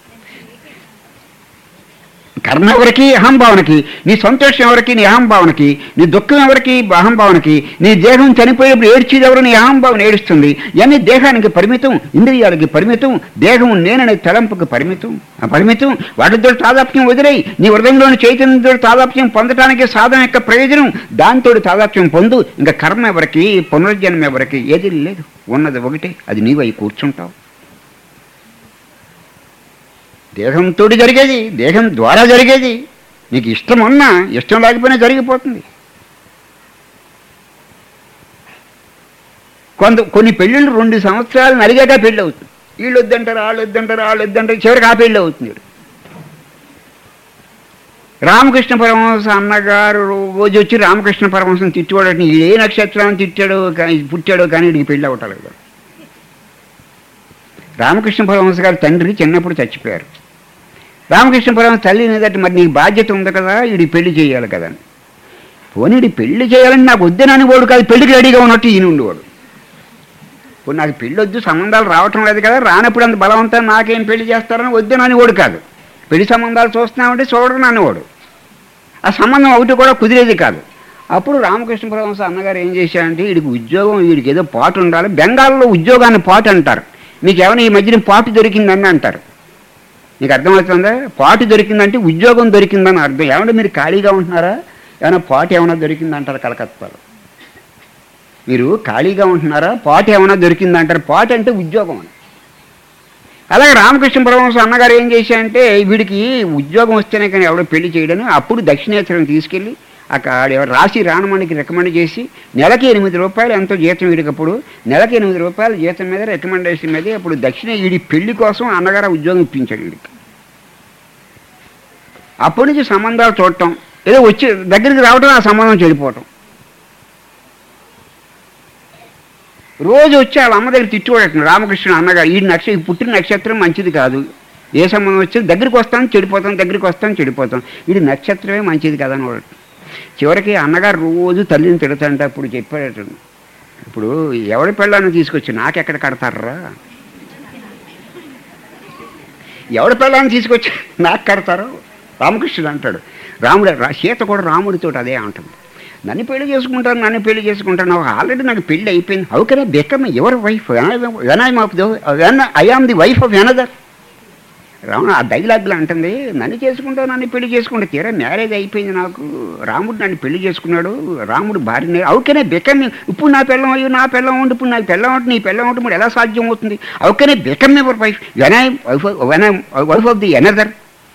కర్మ ఎవరికి అహంభావనకి నీ సంతోషం ఎవరికి నీ అహంభావనకి నీ దుఃఖం ఎవరికి అహంభావనకి నీ దేహం చనిపోయేప్పుడు ఏడ్చేది ఎవరు నీ అహంభావన ఏడుస్తుంది ఇవన్నీ దేహానికి పరిమితం ఇంద్రియాలకి పరిమితం దేహం నేననే తలంపుకి పరిమితం ఆ పరిమితం వాటితో తాదాప్యం వదిలేయి నీ హృదయంలోని చైతన్యంతో తాదాప్యం పొందడానికి సాధన యొక్క ప్రయోజనం దాంతో తాదాప్యం పొందు ఇంకా కర్మ ఎవరికి పునర్జన్మ ఎవరికి ఏది లేదు ఉన్నది ఒకటే అది నీవై కూర్చుంటావు దేహంతో జరిగేది దేహం ద్వారా జరిగేది నీకు ఇష్టం ఉన్నా ఇష్టం లేకపోయినా జరిగిపోతుంది కొంత కొన్ని పెళ్ళిళ్ళు రెండు సంవత్సరాలు నలిగాక పెళ్ళి అవుతుంది వీళ్ళు వద్దంటారు వాళ్ళు వద్దంటారు వాళ్ళు వద్దంటారు చివరికి ఆ పెళ్ళి అవుతుంది రామకృష్ణ పరమహంస అన్నగారు రోజు వచ్చి రామకృష్ణ పరమహంసం తిట్టుకోవడం ఏ నక్షత్రాన్ని తిట్టాడో కానీ పుట్టాడో కానీ వీడికి పెళ్ళి అవటలేదు రామకృష్ణ పరమహంస గారి తండ్రి చిన్నప్పుడు చచ్చిపోయారు రామకృష్ణ పరమహంస తల్లి అనేదట మరి నీకు బాధ్యత ఉంది కదా వీడి పెళ్లి చేయాలి కదా అని పోనీ వీడి పెళ్లి చేయాలని నాకు వద్దని వాడు కాదు పెళ్లికి రెడీగా ఉన్నట్టు ఈయన ఉండేవాడు ఇప్పుడు నాకు పెళ్ళి వద్దు సంబంధాలు రావటం లేదు కదా రానప్పుడు అంత బలవంతం నాకేం పెళ్లి చేస్తారని వద్దని అనేవాడు కాదు పెళ్లి సంబంధాలు చూస్తున్నామంటే చూడడం అనేవాడు ఆ సంబంధం ఒకటి కూడా కుదిరేది కాదు అప్పుడు రామకృష్ణ పరమహంస అన్నగారు ఏం చేశారంటే వీడికి ఉద్యోగం వీడికి ఏదో పాటు ఉండాలి బెంగాల్లో ఉద్యోగాన్ని పాటు అంటారు మీకు ఏమైనా ఈ మధ్యన పాటు దొరికిందని అంటారు మీకు అర్థమవుతుందా పాటు దొరికిందంటే ఉద్యోగం దొరికిందని అర్థం ఏమంటే మీరు ఖాళీగా ఉంటున్నారా ఏమైనా పాటు ఏమైనా దొరికిందంటారు కలకత్తాలో మీరు ఖాళీగా ఉంటున్నారా పాటు ఏమైనా దొరికిందంటారు పాటు అంటే ఉద్యోగం అని అలాగే రామకృష్ణ పరమహంస అన్నగారు ఏం చేశారంటే వీడికి ఉద్యోగం వస్తేనే కానీ ఎవడో పెళ్లి చేయడని అప్పుడు దక్షిణేశ్వరం తీసుకెళ్ళి అక్కడ ఎవరు రాసి రానమణికి రికమెండ్ చేసి నెలకి ఎనిమిది రూపాయలు ఎంతో జీతం వీడికప్పుడు నెలకి ఎనిమిది రూపాయల జీతం మీద రికమెండేషన్ మీద అప్పుడు దక్షిణ వీడి పెళ్లి కోసం అన్నగారు ఉద్యోగం ఇప్పించాడు వీడికి అప్పటి నుంచి సంబంధాలు చూడటం ఏదో వచ్చి దగ్గరికి రావటం ఆ సంబంధం చెడిపోవటం రోజు వచ్చి వాళ్ళ అమ్మ దగ్గర తిట్టుకోవటం రామకృష్ణ అన్నగారు ఈ నక్ష ఈ పుట్టిన నక్షత్రం మంచిది కాదు ఏ సంబంధం వచ్చి దగ్గరికి వస్తాను చెడిపోతాం దగ్గరికి వస్తాను చెడిపోతాం ఇది నక్షత్రమే మంచిది కదా అని వాడు చివరికి అన్నగారు రోజు తల్లిని తిడతాంటే అప్పుడు చెప్పాడట ఇప్పుడు ఎవరి పెళ్ళాన్ని తీసుకొచ్చి నాకెక్కడ కడతారా ఎవడి పెళ్ళాన్ని తీసుకొచ్చి నాకు కడతారు రామకృష్ణుడు అంటాడు రాముడు రా- సీత కూడా రాముడితో అదే అంటుంది నన్ను పెళ్లి చేసుకుంటాను నన్ను పెళ్లి చేసుకుంటాను నాకు ఆల్రెడీ నాకు పెళ్లి అయిపోయింది how can I become your wife when I of when I am the wife of another Ravana ఆ డైలాగ్లో అంటుంది నన్ను చేసుకుంటావు నన్ను పెళ్లి చేసుకుంటే తీరా మ్యారేజ్ అయిపోయింది నాకు రాముడు నన్ను పెళ్లి చేసుకున్నాడు రాముడు భార్యని అవుకనే బెకమ్ ఇప్పుడు నా పిల్లం అయ్యో నా పిల్లం ఉండి ఇప్పుడు నాకు పిల్లం ఉంటుంది నీ పిల్లం ఉంటే మరి ఎలా సాధ్యం అవుతుంది అవుకనే become your wife when I wife when I wife of the another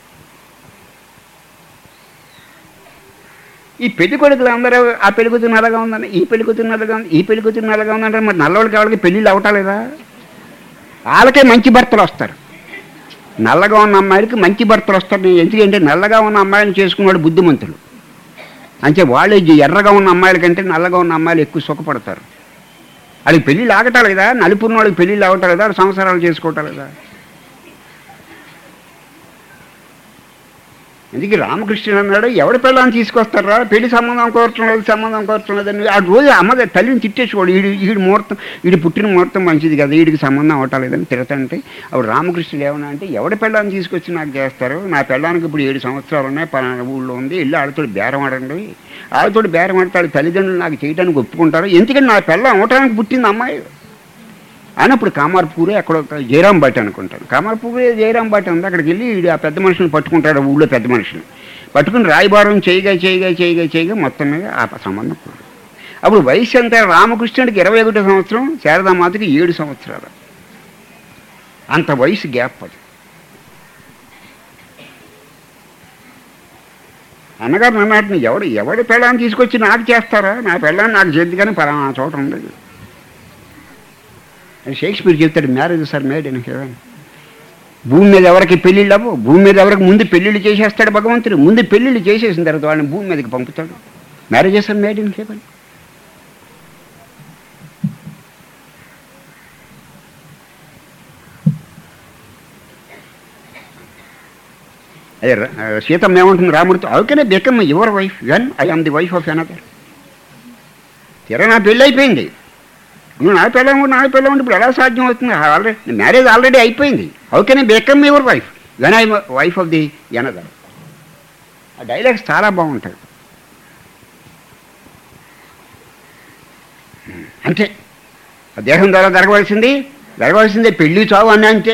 ఈ పెళ్లి కొడుకులు అందరూ ఆ పెళ్లి కూతురు నల్లగా ఉందని ఈ పెళ్లి కూతురు నల్లగా ఉంది ఈ పెళ్లి కూతురు నల్లగా ఉందంటే మరి నల్లవాళ్ళకి వాళ్ళకి పెళ్ళిళ్ళు అవటాలేదా వాళ్ళకే మంచి భర్తలు వస్తారు నల్లగా ఉన్న అమ్మాయిలకి మంచి భర్తలు వస్తారు ఎందుకంటే నల్లగా ఉన్న అమ్మాయిని చేసుకున్నాడు బుద్ధిమంతులు అంటే వాళ్ళు ఈ ఎర్రగా ఉన్న అమ్మాయిల కంటే నల్లగా ఉన్న అమ్మాయిలు ఎక్కువ సుఖపడతారు వాళ్ళకి పెళ్ళిళ్ళు ఆగటాలి కదా నలుపున్న వాళ్ళకి పెళ్ళిళ్ళు ఆగటాలి కదా సంవత్సరాలు చేసుకోవటాలి కదా ఎందుకు రామకృష్ణుడు అన్నాడు ఎవడి పిల్లని తీసుకొస్తారా పెళ్లి సంబంధం కోరటం లేదు సంబంధం కోరటం లేదని ఆ రోజు అమ్మ తల్లిని తిట్టేసుకోడు ఈడు ఈడు ముహూర్తం ఈడు పుట్టిన ముహూర్తం మంచిది కదా వీడికి సంబంధం అవటాలేదని తిడతంటే అప్పుడు రామకృష్ణుడు ఏమన్నా అంటే ఎవడి పిల్లని తీసుకొచ్చి నాకు చేస్తారు నా పిల్లానికి ఇప్పుడు ఏడు సంవత్సరాలు ఉన్నాయి పలానా ఊళ్ళో ఉంది వెళ్ళి ఆడతోటి బేరం ఆడండి ఆడతోటి బేరం ఆడతాడు తల్లిదండ్రులు నాకు చేయడానికి ఒప్పుకుంటారు ఎందుకంటే నా పిల్ల అవటానికి పుట్టింది అమ్మాయి అన్నప్పుడు కామార్పూరే అక్కడ ఒక జయరాం బాటి అనుకుంటాను కామార్పూరే జయరాం బాటి ఉంది అక్కడికి వెళ్ళి ఈడు ఆ పెద్ద మనుషుని పట్టుకుంటాడు ఊళ్ళో పెద్ద మనుషుని పట్టుకుని రాయబారం చేయగా చేయగా చేయగా చేయగా మొత్తం మీద ఆ సంబంధం కుదరదు. అప్పుడు వయసు ఎంత రామకృష్ణుడికి ఇరవై ఒకటో సంవత్సరం శారదామాతకి ఏడు సంవత్సరాలు అంత వయసు గ్యాప్ అది అన్నగారు నన్నటిని ఎవడు ఎవడి పెళ్ళాన్ని తీసుకొచ్చి నాకు చేస్తారా నా పెళ్ళాన్ని నాకు చేద్ది కానీ పలానా చోట ఉండదు అని షేక్స్పియర్ చెప్తాడు marriages are made in heaven భూమి మీద ఎవరికి పెళ్ళిళ్ళు అవ్వవు భూమి మీద ఎవరికి ముందు పెళ్ళిళ్ళు చేసేస్తాడు భగవంతుడు ముందు పెళ్ళిళ్ళు చేసేసిన తర్వాత వాళ్ళని భూమి మీదకి పంపుతాడు marriages are made in heaven అదే రా- ఆ, సీతమ్మ ఏమంటుంది రాముడితో how can I become your wife when I am the wife of another తీరా నా పెళ్ళి అయిపోయింది నువ్వు నా పిల్లం కూడా నా పిల్లం ఉంటే ఇప్పుడు ఎలా సాధ్యం అవుతుంది ఆల్రెడీ మ్యారేజ్ ఆల్రెడీ అయిపోయింది how can I become your wife when I wife of the another ఆ డైలాగ్స్ చాలా బాగుంటాయి అంతే ఆ దేహం ద్వారా జరగవలసింది జరగవలసిందే పెళ్ళి చావు అని అంతే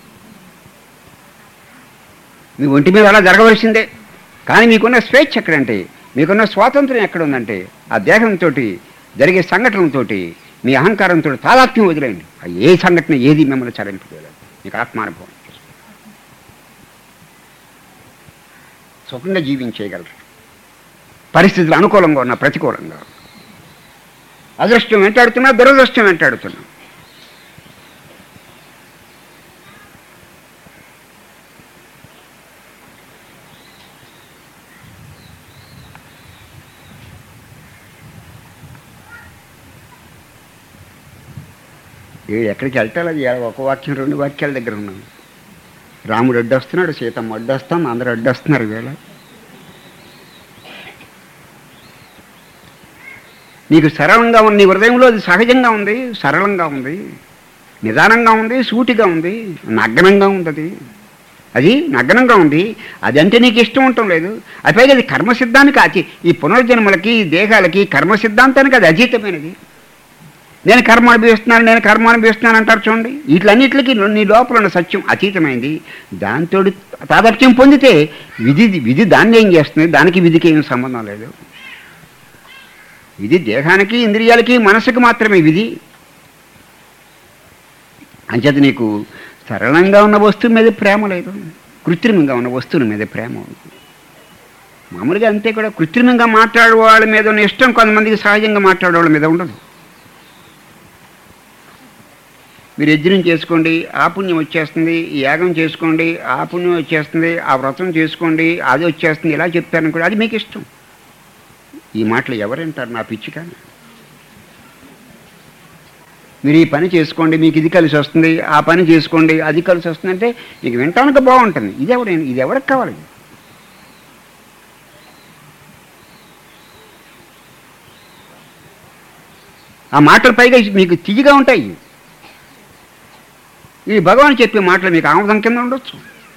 మీ ఒంటి మీద అలా జరగవలసిందే కానీ మీకున్న స్వేచ్ఛ ఎక్కడంటే మీకున్న స్వాతంత్రం ఎక్కడ ఉందంటే ఆ దేహంతో జరిగే సంఘటనలతోటి మీ అహంకారంతో తాదాత్మ్యం వదిలేయండి ఆ ఏ సంఘటన ఏది మిమ్మల్ని చలింపలేదు మీకు ఆత్మానుభవం సుఖంగా జీవించేయగలరు పరిస్థితులు అనుకూలంగా ఉన్న ప్రతికూలంగా అదృష్టం వెంటాడుతున్నా దురదృష్టం వెంటాడుతున్నా వీడు ఎక్కడికి వెళ్తాడు అది ఒక వాక్యం రెండు వాక్యాల దగ్గర ఉన్నాం రాముడు అడ్డొస్తున్నాడు సీతమ్మ అడ్డొస్తాం అందరూ అడ్డొస్తున్నారు వేళ నీకు సరళంగా ఉంది నీ హృదయంలో అది సహజంగా ఉంది సరళంగా ఉంది నిదానంగా ఉంది సూటిగా ఉంది నగ్నంగా ఉంది అది అది నగ్నంగా ఉంది అది అంటే నీకు ఇష్టం ఉండటం లేదు అది పైగా అది కర్మ సిద్ధానికి అతి ఈ పునర్జన్మలకి ఈ దేహాలకి కర్మ సిద్ధాంతానికి అది అతీతమైనది నేను కర్మ అనుభవిస్తున్నాను నేను కర్మ అనుభవిస్తున్నాను అంటారు చూడండి వీటిలన్నిటికీ నీ లోపల ఉన్న సత్యం అతీతమైంది దాంతో తాదత్యం పొందితే విధి విధి దాన్ని ఏం చేస్తుంది దానికి విధికి ఏం సంబంధం లేదు ఇది దేహానికి ఇంద్రియాలకి మనసుకి మాత్రమే విధి అంచేత నీకు సరళంగా ఉన్న వస్తువు మీద ప్రేమ లేదు కృత్రిమంగా ఉన్న వస్తువుల మీద ప్రేమ ఉంది మామూలుగా అంతే కూడా కృత్రిమంగా మాట్లాడే వాళ్ళ మీద ఉన్న ఇష్టం కొంతమందికి సహజంగా మాట్లాడే వాళ్ళ మీద ఉండదు మీరు యజ్ఞం చేసుకోండి ఆ పుణ్యం వచ్చేస్తుంది ఈ యాగం చేసుకోండి ఆ పుణ్యం వచ్చేస్తుంది ఆ వ్రతం చేసుకోండి అది వచ్చేస్తుంది ఇలా చెప్తాను కూడా అది మీకు ఇష్టం ఈ మాటలు ఎవరంటారు నా పిచ్చి కానీ మీరు ఈ పని చేసుకోండి మీకు ఇది కలిసి వస్తుంది ఆ పని చేసుకోండి అది కలిసి వస్తుంది అంటే మీకు వినటానికి బాగుంటుంది ఇది ఎవరు ఇది ఎవరికి కావాలి ఆ మాటలు పైగా మీకు తియ్యగా ఉంటాయి ఈ భగవాన్ చెప్పే మాటలు మీకు ఆమోదం కింద ఉండొచ్చు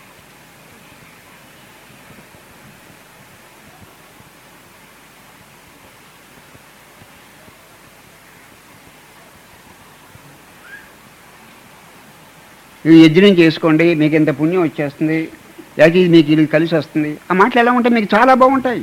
ఇది యజ్ఞం చేసుకోండి మీకు ఇంత పుణ్యం వచ్చేస్తుంది లేకపోతే ఇది మీకు ఇది కలిసి వస్తుంది ఆ మాటలు ఎలా ఉంటాయి మీకు చాలా బాగుంటాయి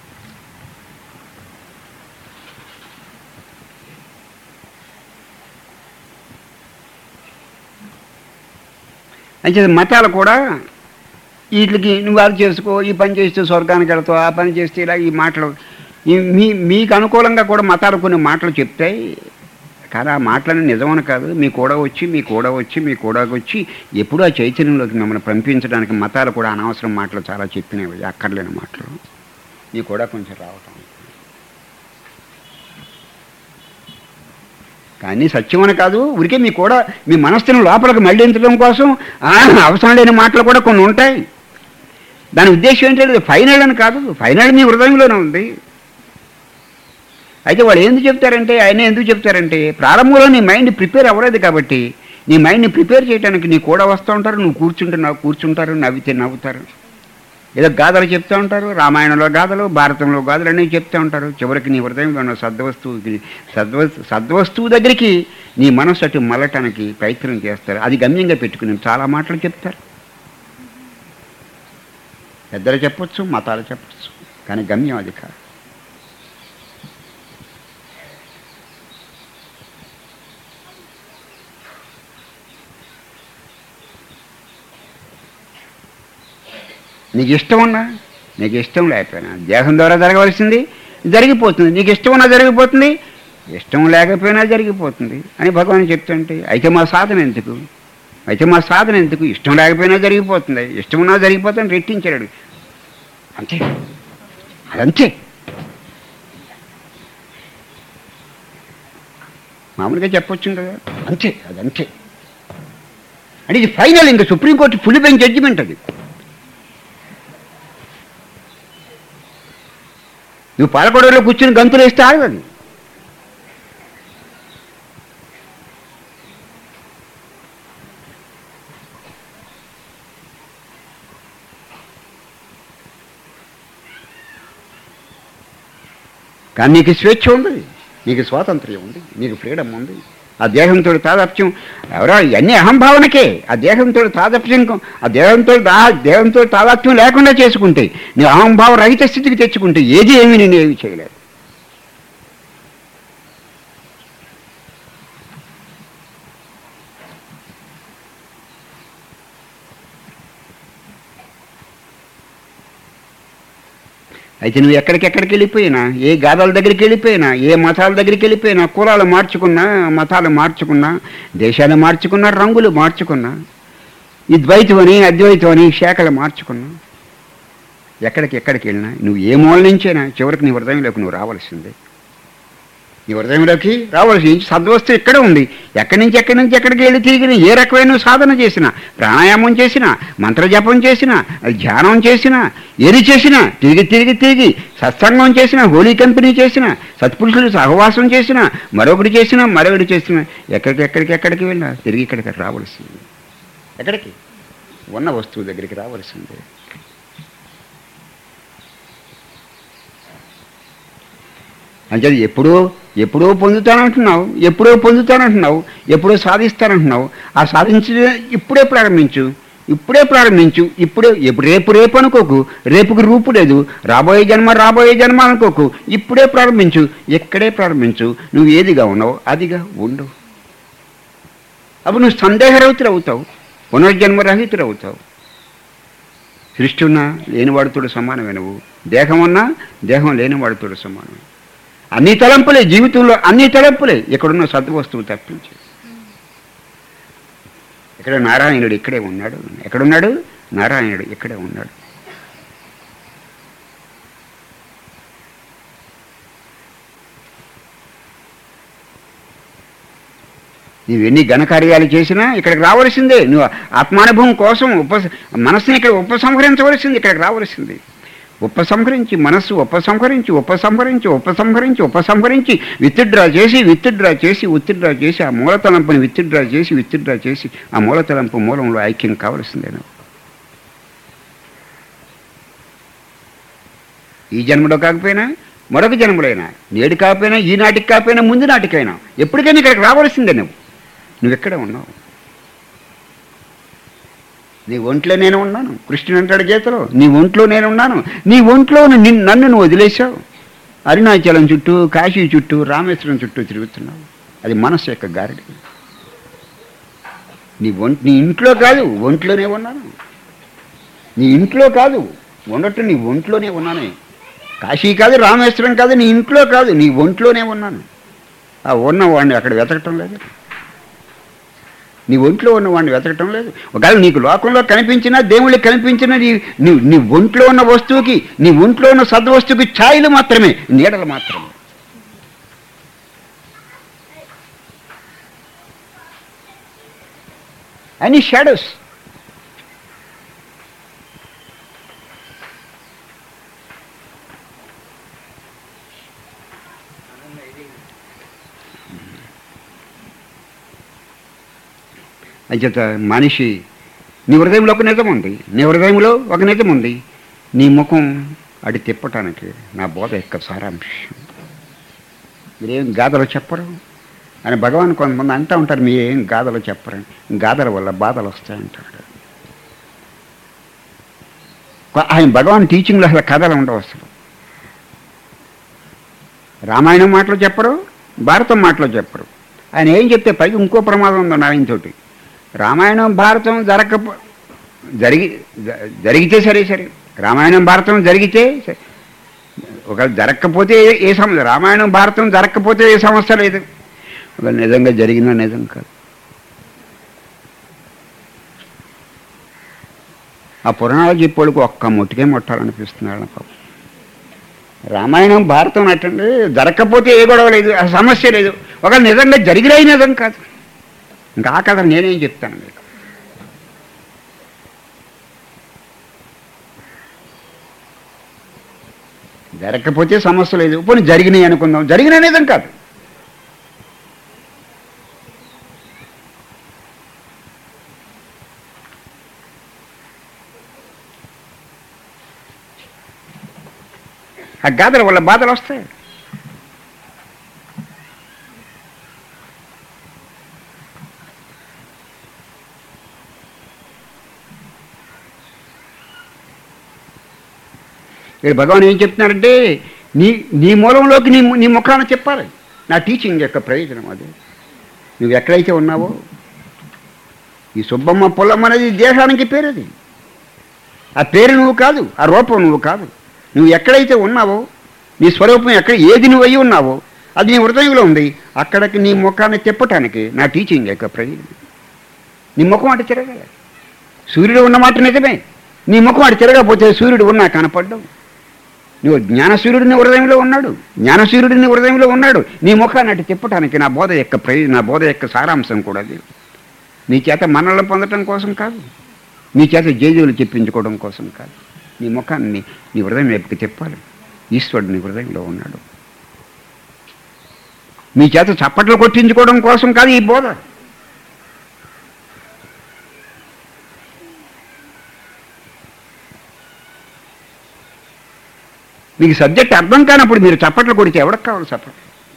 అంటే మతాలు కూడా వీటికి నువ్వు అది చేసుకో ఈ పని చేస్తే స్వర్గానికి వెళ్తావు ఆ పని చేస్తే ఇలా ఈ మాటలు ఈ- మీ మీకు అనుకూలంగా కూడా మతాలు కొన్ని మాటలు చెప్తాయి కానీ ఆ మాటలని నిజమని కాదు మీ కూడా వచ్చి మీ కూడా వచ్చి మీ కూడా వచ్చి ఎప్పుడూ ఆ చైతన్యంలోకి మిమ్మల్ని పంపించడానికి మతాలు కూడా అనవసరం మాటలు చాలా చెప్పినవి అక్కర్లేని మాటలు మీ కూడా కొంచెం రావటం కానీ సత్యమని కాదు ఊరికే మీ కూడా మీ మనస్సును లోపలికి మళ్ళించడం కోసం ఆ, అవసరం లేని మాటలు కూడా కొన్ని ఉంటాయి దాని ఉద్దేశం ఏంటంటే ఫైనల్ అని కాదు ఫైనల్ మీ హృదయంలోనే ఉంది అయితే వాళ్ళు ఎందుకు చెప్తారంటే ఆయన ఎందుకు చెప్తారంటే ప్రారంభంలో నీ మైండ్ ప్రిపేర్ అవ్వలేదు కాబట్టి నీ మైండ్ని ప్రిపేర్ చేయడానికి నీ కూడా వస్తూ ఉంటారు నువ్వు కూర్చుంటున్నావు కూర్చుంటారు నవ్వితే నవ్వుతారు ఏదో గాథలు చెప్తూ ఉంటారు రామాయణంలో గాథలు భారతంలో గాథలు అన్నీ చెప్తూ ఉంటారు చివరికి నీ హృదయంలో ఉన్న సద్వస్తువుకి సద్వస్తు సద్వస్తువు దగ్గరికి నీ మనసు అటు మళ్ళటానికి ప్రయత్నం చేస్తారు అది గమ్యంగా పెట్టుకుని చాలా మాటలు చెప్తారు పెద్దలు చెప్పొచ్చు మతాలు చెప్పొచ్చు కానీ గమ్యం అది కాదు నీకు ఇష్టం ఉన్నా నీకు ఇష్టం లేకపోయినా దేహం ద్వారా జరగవలసింది జరిగిపోతుంది నీకు ఇష్టం ఉన్నా జరిగిపోతుంది ఇష్టం లేకపోయినా జరిగిపోతుంది అని భగవాన్ చెప్తుంటే అయితే మా సాధన ఎందుకు అయితే మా సాధన ఎందుకు ఇష్టం లేకపోయినా జరిగిపోతుంది ఇష్టం ఉన్నా జరిగిపోతుంది రెట్టించాడు అంతే అదంతే మామూలుగా చెప్పొచ్చు కదా అంతే అదంతే అంటే ఇది ఫైనల్ ఇంకా సుప్రీంకోర్టు ఫుల్ బెంచ్ జడ్జిమెంట్ అది నువ్వు పాలకొడలో కూర్చుని గంతులు వేస్తే ఆగదు కానీ నీకు స్వేచ్ఛ ఉంది నీకు స్వాతంత్ర్యం ఉంది నీకు ఫ్రీడమ్ ఉంది ఆ దేహంతో తాదాప్యం ఎవరో ఇవన్నీ అహంభావనకే ఆ దేహంతో తాదాప్యం ఆ దేహంతో దా దేహంతో తాదాప్యం లేకుండా చేసుకుంటే నీ అహంభావ రహిత స్థితికి తెచ్చుకుంటే ఏది ఏమీ నేను ఏమి చేయలేదు అయితే నువ్వు ఎక్కడికెక్కడికి వెళ్ళిపోయినా ఏ గాథల దగ్గరికి వెళ్ళిపోయినా ఏ మతాల దగ్గరికి వెళ్ళిపోయినా కులాలు మార్చుకున్నా మతాలు మార్చుకున్నా దేశాలు మార్చుకున్నా రంగులు మార్చుకున్నా ఈ ద్వైతం అని అద్వైతం అని శాఖలు మార్చుకున్నా ఎక్కడికి ఎక్కడికి వెళ్ళినా నువ్వు ఏ మూల నుంచైనా చివరికి నీ హృదయంలోకి నువ్వు రావాల్సిందే నీ హృదయంలోకి రావాల్సి సద్వస్తు ఇక్కడ ఉంది ఎక్కడి నుంచి ఎక్కడి నుంచి ఎక్కడికి వెళ్ళి తిరిగిన ఏ రకమైన సాధన చేసినా ప్రాణాయామం చేసినా మంత్రజపం చేసినా ధ్యానం చేసినా ఏది చేసినా తిరిగి తిరిగి తిరిగి సత్సంగం చేసినా హోలీ కంపెనీ చేసినా సత్పురుషులు సహవాసం చేసినా మరొకటి చేసినా మరొకటి చేసినా ఎక్కడికి ఎక్కడికి ఎక్కడికి వెళ్ళినా తిరిగి ఇక్కడికి రావాల్సింది ఎక్కడికి ఉన్న వస్తువు దగ్గరికి రావాల్సిందే అంటే అది ఎప్పుడో ఎప్పుడో పొందుతానంటున్నావు ఎప్పుడో పొందుతానంటున్నావు ఎప్పుడో సాధిస్తానంటున్నావు ఆ సాధించే ఇప్పుడే ప్రారంభించు ఇప్పుడే ప్రారంభించు ఇప్పుడే ఎప్పుడు రేపు రేపు అనుకోకు రేపుకి రూపు లేదు రాబోయే జన్మ రాబోయే జన్మ అనుకోకు ఇప్పుడే ప్రారంభించు ఎక్కడే ప్రారంభించు నువ్వు ఏదిగా ఉన్నావు అదిగా ఉండు అప్పుడు నువ్వు సందేహరహితులు అవుతావు పునర్జన్మ రహితులు అవుతావు సృష్టి ఉన్నా లేనివాడుతుడు సమానమే నువ్వు దేహం ఉన్నా దేహం లేనివాడుతుడు సమానమే అన్ని తలంపులే జీవితంలో అన్ని తలంపులే ఇక్కడున్న సద్వస్తువు తప్పించి ఇక్కడ నారాయణుడు ఇక్కడే ఉన్నాడు ఎక్కడున్నాడు నారాయణుడు ఇక్కడే ఉన్నాడు నువ్వు ఎన్ని ఘనకార్యాలు చేసినా ఇక్కడికి రావలసిందే నువ్వు ఆత్మానుభవం కోసం ఉప మనస్సుని ఇక్కడ ఉపసంహరించవలసింది ఇక్కడికి రావలసింది ఉపసంహరించి మనస్సు ఉపసంహరించి ఉపసంహరించి ఉపసంహరించి ఉపసంహరించి విత్డ్రా చేసి విత్డ్రా చేసి విత్డ్రా చేసి ఆ మూలతలంపుని విత్డ్రా చేసి విత్డ్రా చేసి ఆ మూలతలంపు మూలంలో ఐక్యం కావలసిందే నువ్వు ఈ జన్మలో కాకపోయినా మరొక జన్మలైనా నేడు కాకపోయినా ఈనాటికి కాకపోయినా ముందు నాటికైనా ఎప్పటికైనా ఇక్కడికి రావాల్సిందే నువ్వు నువ్వు ఎక్కడ ఉన్నావు నీ ఒంట్లో నేను ఉన్నాను కృష్ణుడు అంటాడు గీతలో నీ ఒంట్లో నేను ఉన్నాను నీ ఒంట్లో నిన్ నన్ను నువ్వు వదిలేశావు అరుణాచలం చుట్టూ కాశీ చుట్టూ రామేశ్వరం చుట్టూ తిరుగుతున్నావు అది మనస్సు యొక్క గారడి నీ ఒంట్ నీ ఇంట్లో కాదు ఒంట్లోనే ఉన్నాను నీ ఇంట్లో కాదు ఉండటం నీ ఒంట్లోనే ఉన్నానే కాశీ కాదు రామేశ్వరం కాదు నీ ఇంట్లో కాదు నీ ఒంట్లోనే ఉన్నాను ఆ ఉన్న వాడిని అక్కడ వెతకటం లేదు నీ ఒంట్లో ఉన్న వాడిని వెతకటం లేదు ఒకవేళ నీకు లోకంలో కనిపించినా దేవుళ్ళకి కనిపించినా నీ నీ నీ ఒంట్లో ఉన్న వస్తువుకి నీ ఒంట్లో ఉన్న సద్వస్తువుకి ఛాయలు మాత్రమే నీడలు మాత్రమే అని షాడోస్ అంచేత మనిషి నీ హృదయంలో ఒక నిజం ఉంది నీ హృదయంలో ఒక నిజం ఉంది నీ ముఖం అడి తిప్పటానికి నా బోధ యొక్క సారాంశం మీరేం గాథలు చెప్పరు అని భగవాన్ కొంతమంది అంటూ ఉంటారు మీ ఏం గాథలు చెప్పరు గాథల వల్ల బాధలు వస్తాయంటాడు కొ- ఆయన భగవాన్ టీచింగ్లో అసలు కథలు ఉండవు అసలు రామాయణం మాటలు చెప్పరు భారతం మాటలు చెప్పరు ఆయన ఏం చెప్తే పైకి ఇంకో ప్రమాదం ఉంది ఆయనతోటి రామాయణం భారతం జరగకపో జరిగి జ- జరిగితే సరే సరే రామాయణం భారతం జరిగితే సరే. ఒకవేళ జరగకపోతే ఏ- ఏ సమస్య రామాయణం భారతం జరగకపోతే ఏ సమస్య లేదు ఒకవేళ నిజంగా జరిగినా నిజం కాదు ఆ పురాణాలు చెప్పేవాళ్ళకి ఒక్క ముట్టికే ముట్టాలనిపిస్తున్నాడు పాపం రామాయణం భారతం అట్టండి జరగకపోతే ఏ గొడవ లేదు ఆ సమస్య లేదు ఒకవేళ నిజంగా జరిగినా నిజం కాదు ఇంకా ఆ కథ నేనేం చెప్తాను మీకు జరగకపోతే సమస్య లేదు పోనీ జరిగినాయి అనుకుందాం జరిగిన నిజం కాదు ఆ గాథల వల్ల బాధలు వస్తాయి ఇక్కడ భగవాన్ ఏం చెప్తున్నారంటే నీ నీ మూలంలోకి నీ నీ ముఖాన చెప్పాలి నా టీచింగ్ యొక్క ప్రయోజనం అది నువ్వు ఎక్కడైతే ఉన్నావో ఈ సుబ్బమ్మ పొలం అనేది దేశానికి పేరు అది ఆ పేరు నువ్వు కాదు ఆ రూపం నువ్వు కాదు నువ్వు ఎక్కడైతే ఉన్నావో నీ స్వరూపం ఎక్కడ ఏది నువ్వు అయ్యి ఉన్నావో అది నీ హృదయంలో ఉంది అక్కడికి నీ ముఖాన్ని తిప్పటానికి నా టీచింగ్ యొక్క ప్రయోజనం నీ ముఖం అటు తిరగాలి సూర్యుడు ఉన్న మాట నిజమే నీ ముఖం అటు తిరగకపోతే సూర్యుడు ఉన్నా కనపడ్డం నువ్వు జ్ఞానసూర్యుడు నీ హృదయంలో ఉన్నాడు జ్ఞానసూర్యుడు నీ హృదయంలో ఉన్నాడు నీ ముఖాన్ని అటు తిప్పటానికి నా బోధ యొక్క ప్రయోజనం నా బోధ యొక్క సారాంశం కూడా అది నీ చేత మన్నలను పొందటం కోసం కాదు నీ చేత జేజులు చెప్పించుకోవడం కోసం కాదు నీ ముఖాన్ని నీ హృదయం వైపుకి తిప్పాలి ఈశ్వరుడు నీ హృదయంలో ఉన్నాడు మీ చేత చప్పట్లు కొట్టించుకోవడం కోసం కాదు ఈ బోధ మీకు సబ్జెక్ట్ అర్థం కానప్పుడు మీరు చప్పట్లు కొడితే ఎవరికి కావాలి చప్పట్లు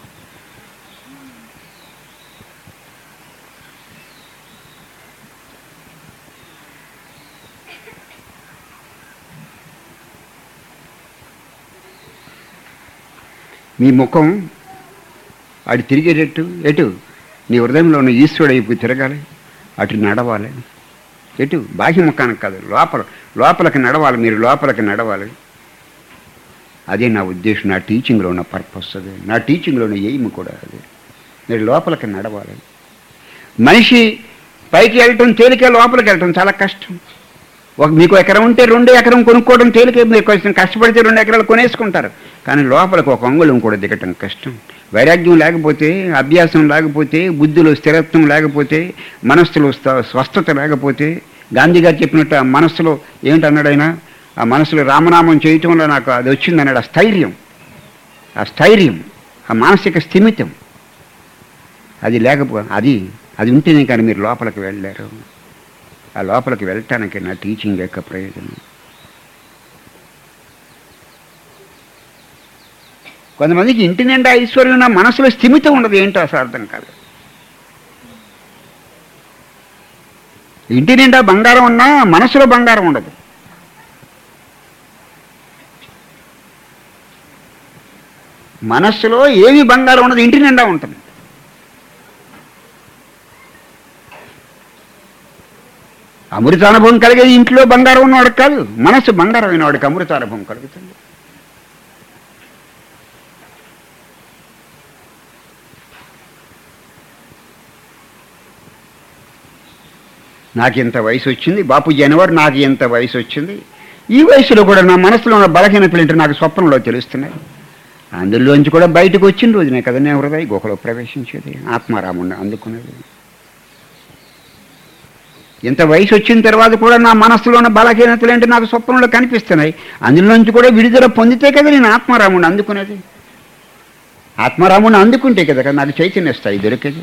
మీ ముఖం అటు తిరిగేటట్టు ఎటు నీ హృదయంలో ఉన్న ఈశ్వరుడు వైపు తిరగాలి అటు నడవాలి ఎటు బాహ్య ముఖానికి కాదు లోపల లోపలికి నడవాలి మీరు లోపలికి నడవాలి అదే నా ఉద్దేశం నా టీచింగ్లో ఉన్న పర్పస్ అదే నా టీచింగ్లో ఉన్న ఎయిమ్ కూడా అదే మీరు లోపలికి నడవాలి మనిషి పైకి వెళ్ళటం తేలిక లోపలికి వెళ్ళటం చాలా కష్టం ఒక మీకు ఎకరం ఉంటే రెండు ఎకరం కొనుక్కోవడం తేలిక మీరు కొంచెం కష్టపడితే రెండు ఎకరాలు కొనేసుకుంటారు కానీ లోపలికి ఒక అంగుళం కూడా దిగటం కష్టం వైరాగ్యం లేకపోతే అభ్యాసం లేకపోతే బుద్ధిలో స్థిరత్వం లేకపోతే మనస్సులో స్వ- స్వస్థత లేకపోతే గాంధీ గారు చెప్పినట్టు ఆ మనస్సులో ఏమిటన్నాడు ఆయన ఆ మనసులో రామనామం చేయటంలో నాకు అది వచ్చింది అన్నాడు ఆ స్థైర్యం ఆ స్థైర్యం ఆ మానసిక స్థిమితం అది లేకపో అది అది ఉంటేనే కానీ మీరు లోపలికి వెళ్ళారు ఆ లోపలికి వెళ్ళటానికి నా టీచింగ్ యొక్క ప్రయోజనం కొంతమందికి ఇంటి నిండా ఐశ్వర్యం నా మనసులో స్థిమితం ఉండదు ఏంటో అసలు అర్థం కాదు ఇంటి నిండా బంగారం ఉన్నా మనసులో బంగారం ఉండదు మనస్సులో ఏమి బంగారం ఉండదు ఇంటి నిండా ఉంటుంది అమృతానుభవం కలిగేది ఇంట్లో బంగారం ఉన్నవాడికి కాదు మనస్సు బంగారమైన వాడికి అమృతానుభవం కలుగుతుంది నాకు ఇంత వయసు వచ్చింది బాపు జనవరి నాకు ఇంత వయసు వచ్చింది ఈ వయసులో కూడా నా మనసులో ఉన్న బలహీనతలు ఏంటో నాకు స్వప్నంలో తెలుస్తున్నాయి అందులోంచి కూడా బయటకు వచ్చిన రోజునే కదా నేను హృదయ గుహలో ప్రవేశించేది ఆత్మారాముడిని అందుకునేది ఇంత వయసు వచ్చిన తర్వాత కూడా నా మనస్సులో ఉన్న బలహీనతలు ఏంటో నాకు స్వప్నంలో కనిపిస్తున్నాయి అందులోంచి కూడా విడుదల పొందితే కదా నేను ఆత్మారాముడిని అందుకునేది ఆత్మారాముడిని అందుకుంటే కదా నాకు చైతన్య స్థాయి దొరికేది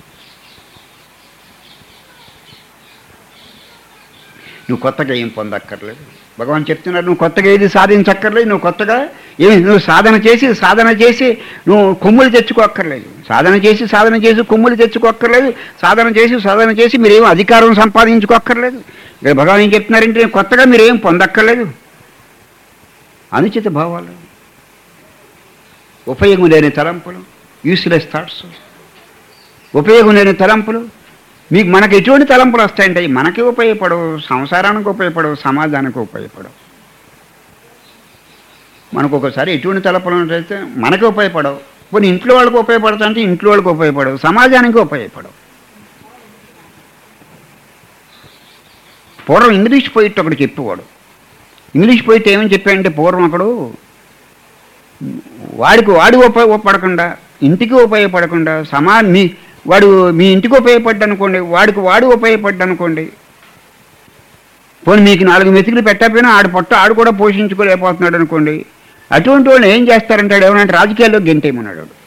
నువ్వు కొత్తగా ఏం పొందక్కర్లేదు భగవాన్ చెప్తున్నాడు నువ్వు కొత్తగా ఏది సాధించక్కర్లేదు నువ్వు కొత్తగా ఏమి నువ్వు సాధన చేసి సాధన చేసి నువ్వు కొమ్ములు తెచ్చుకోక్కర్లేదు సాధన చేసి సాధన చేసి కొమ్ములు తెచ్చుకోక్కర్లేదు సాధన చేసి సాధన చేసి మీరేం అధికారం సంపాదించుకోక్కర్లేదు ఇక్కడ భగవాన్ ఏం చెప్తున్నారంటే కొత్తగా మీరేం పొందక్కర్లేదు అనుచిత భావాలు ఉపయోగం లేని తలంపులు యూస్లెస్ థాట్స్ ఉపయోగం లేని తలంపులు మీకు మనకు ఎటువంటి తలంపులు వస్తాయంటే మనకి ఉపయోగపడవు సంసారానికి ఉపయోగపడవు సమాజానికి ఉపయోగపడవు మనకు ఒకసారి ఎటువంటి తలంపులు అయితే మనకి ఉపయోగపడవు పోనీ ఇంట్లో వాళ్ళకి ఉపయోగపడతా అంటే ఇంట్లో వాళ్ళకి ఉపయోగపడవు సమాజానికి ఉపయోగపడవు పూర్వం ఇంగ్లీష్ పోయిట్ ఒకడు చెప్పేవాడు ఇంగ్లీష్ పోయిట్ ఏమని చెప్పాడంటే పూర్వం ఒకడు వాడికి వాడి ఉపయోగపడకుండా ఇంటికి ఉపయోగపడకుండా సమా మీ వాడు మీ ఇంటికి ఉపయోగపడ్డా అనుకోండి వాడికి వాడు ఉపయోగపడ్డా అనుకోండి పోనీ మీకు నాలుగు మెతుకులు పెట్టకపోయినా ఆడు పొట్ట ఆడు కూడా పోషించుకోలేకపోతున్నాడు అనుకోండి అటువంటి వాళ్ళు ఏం చేస్తారంటాడు ఏమనంటే రాజకీయాల్లో గెంటేయమన్నాడు వాడు.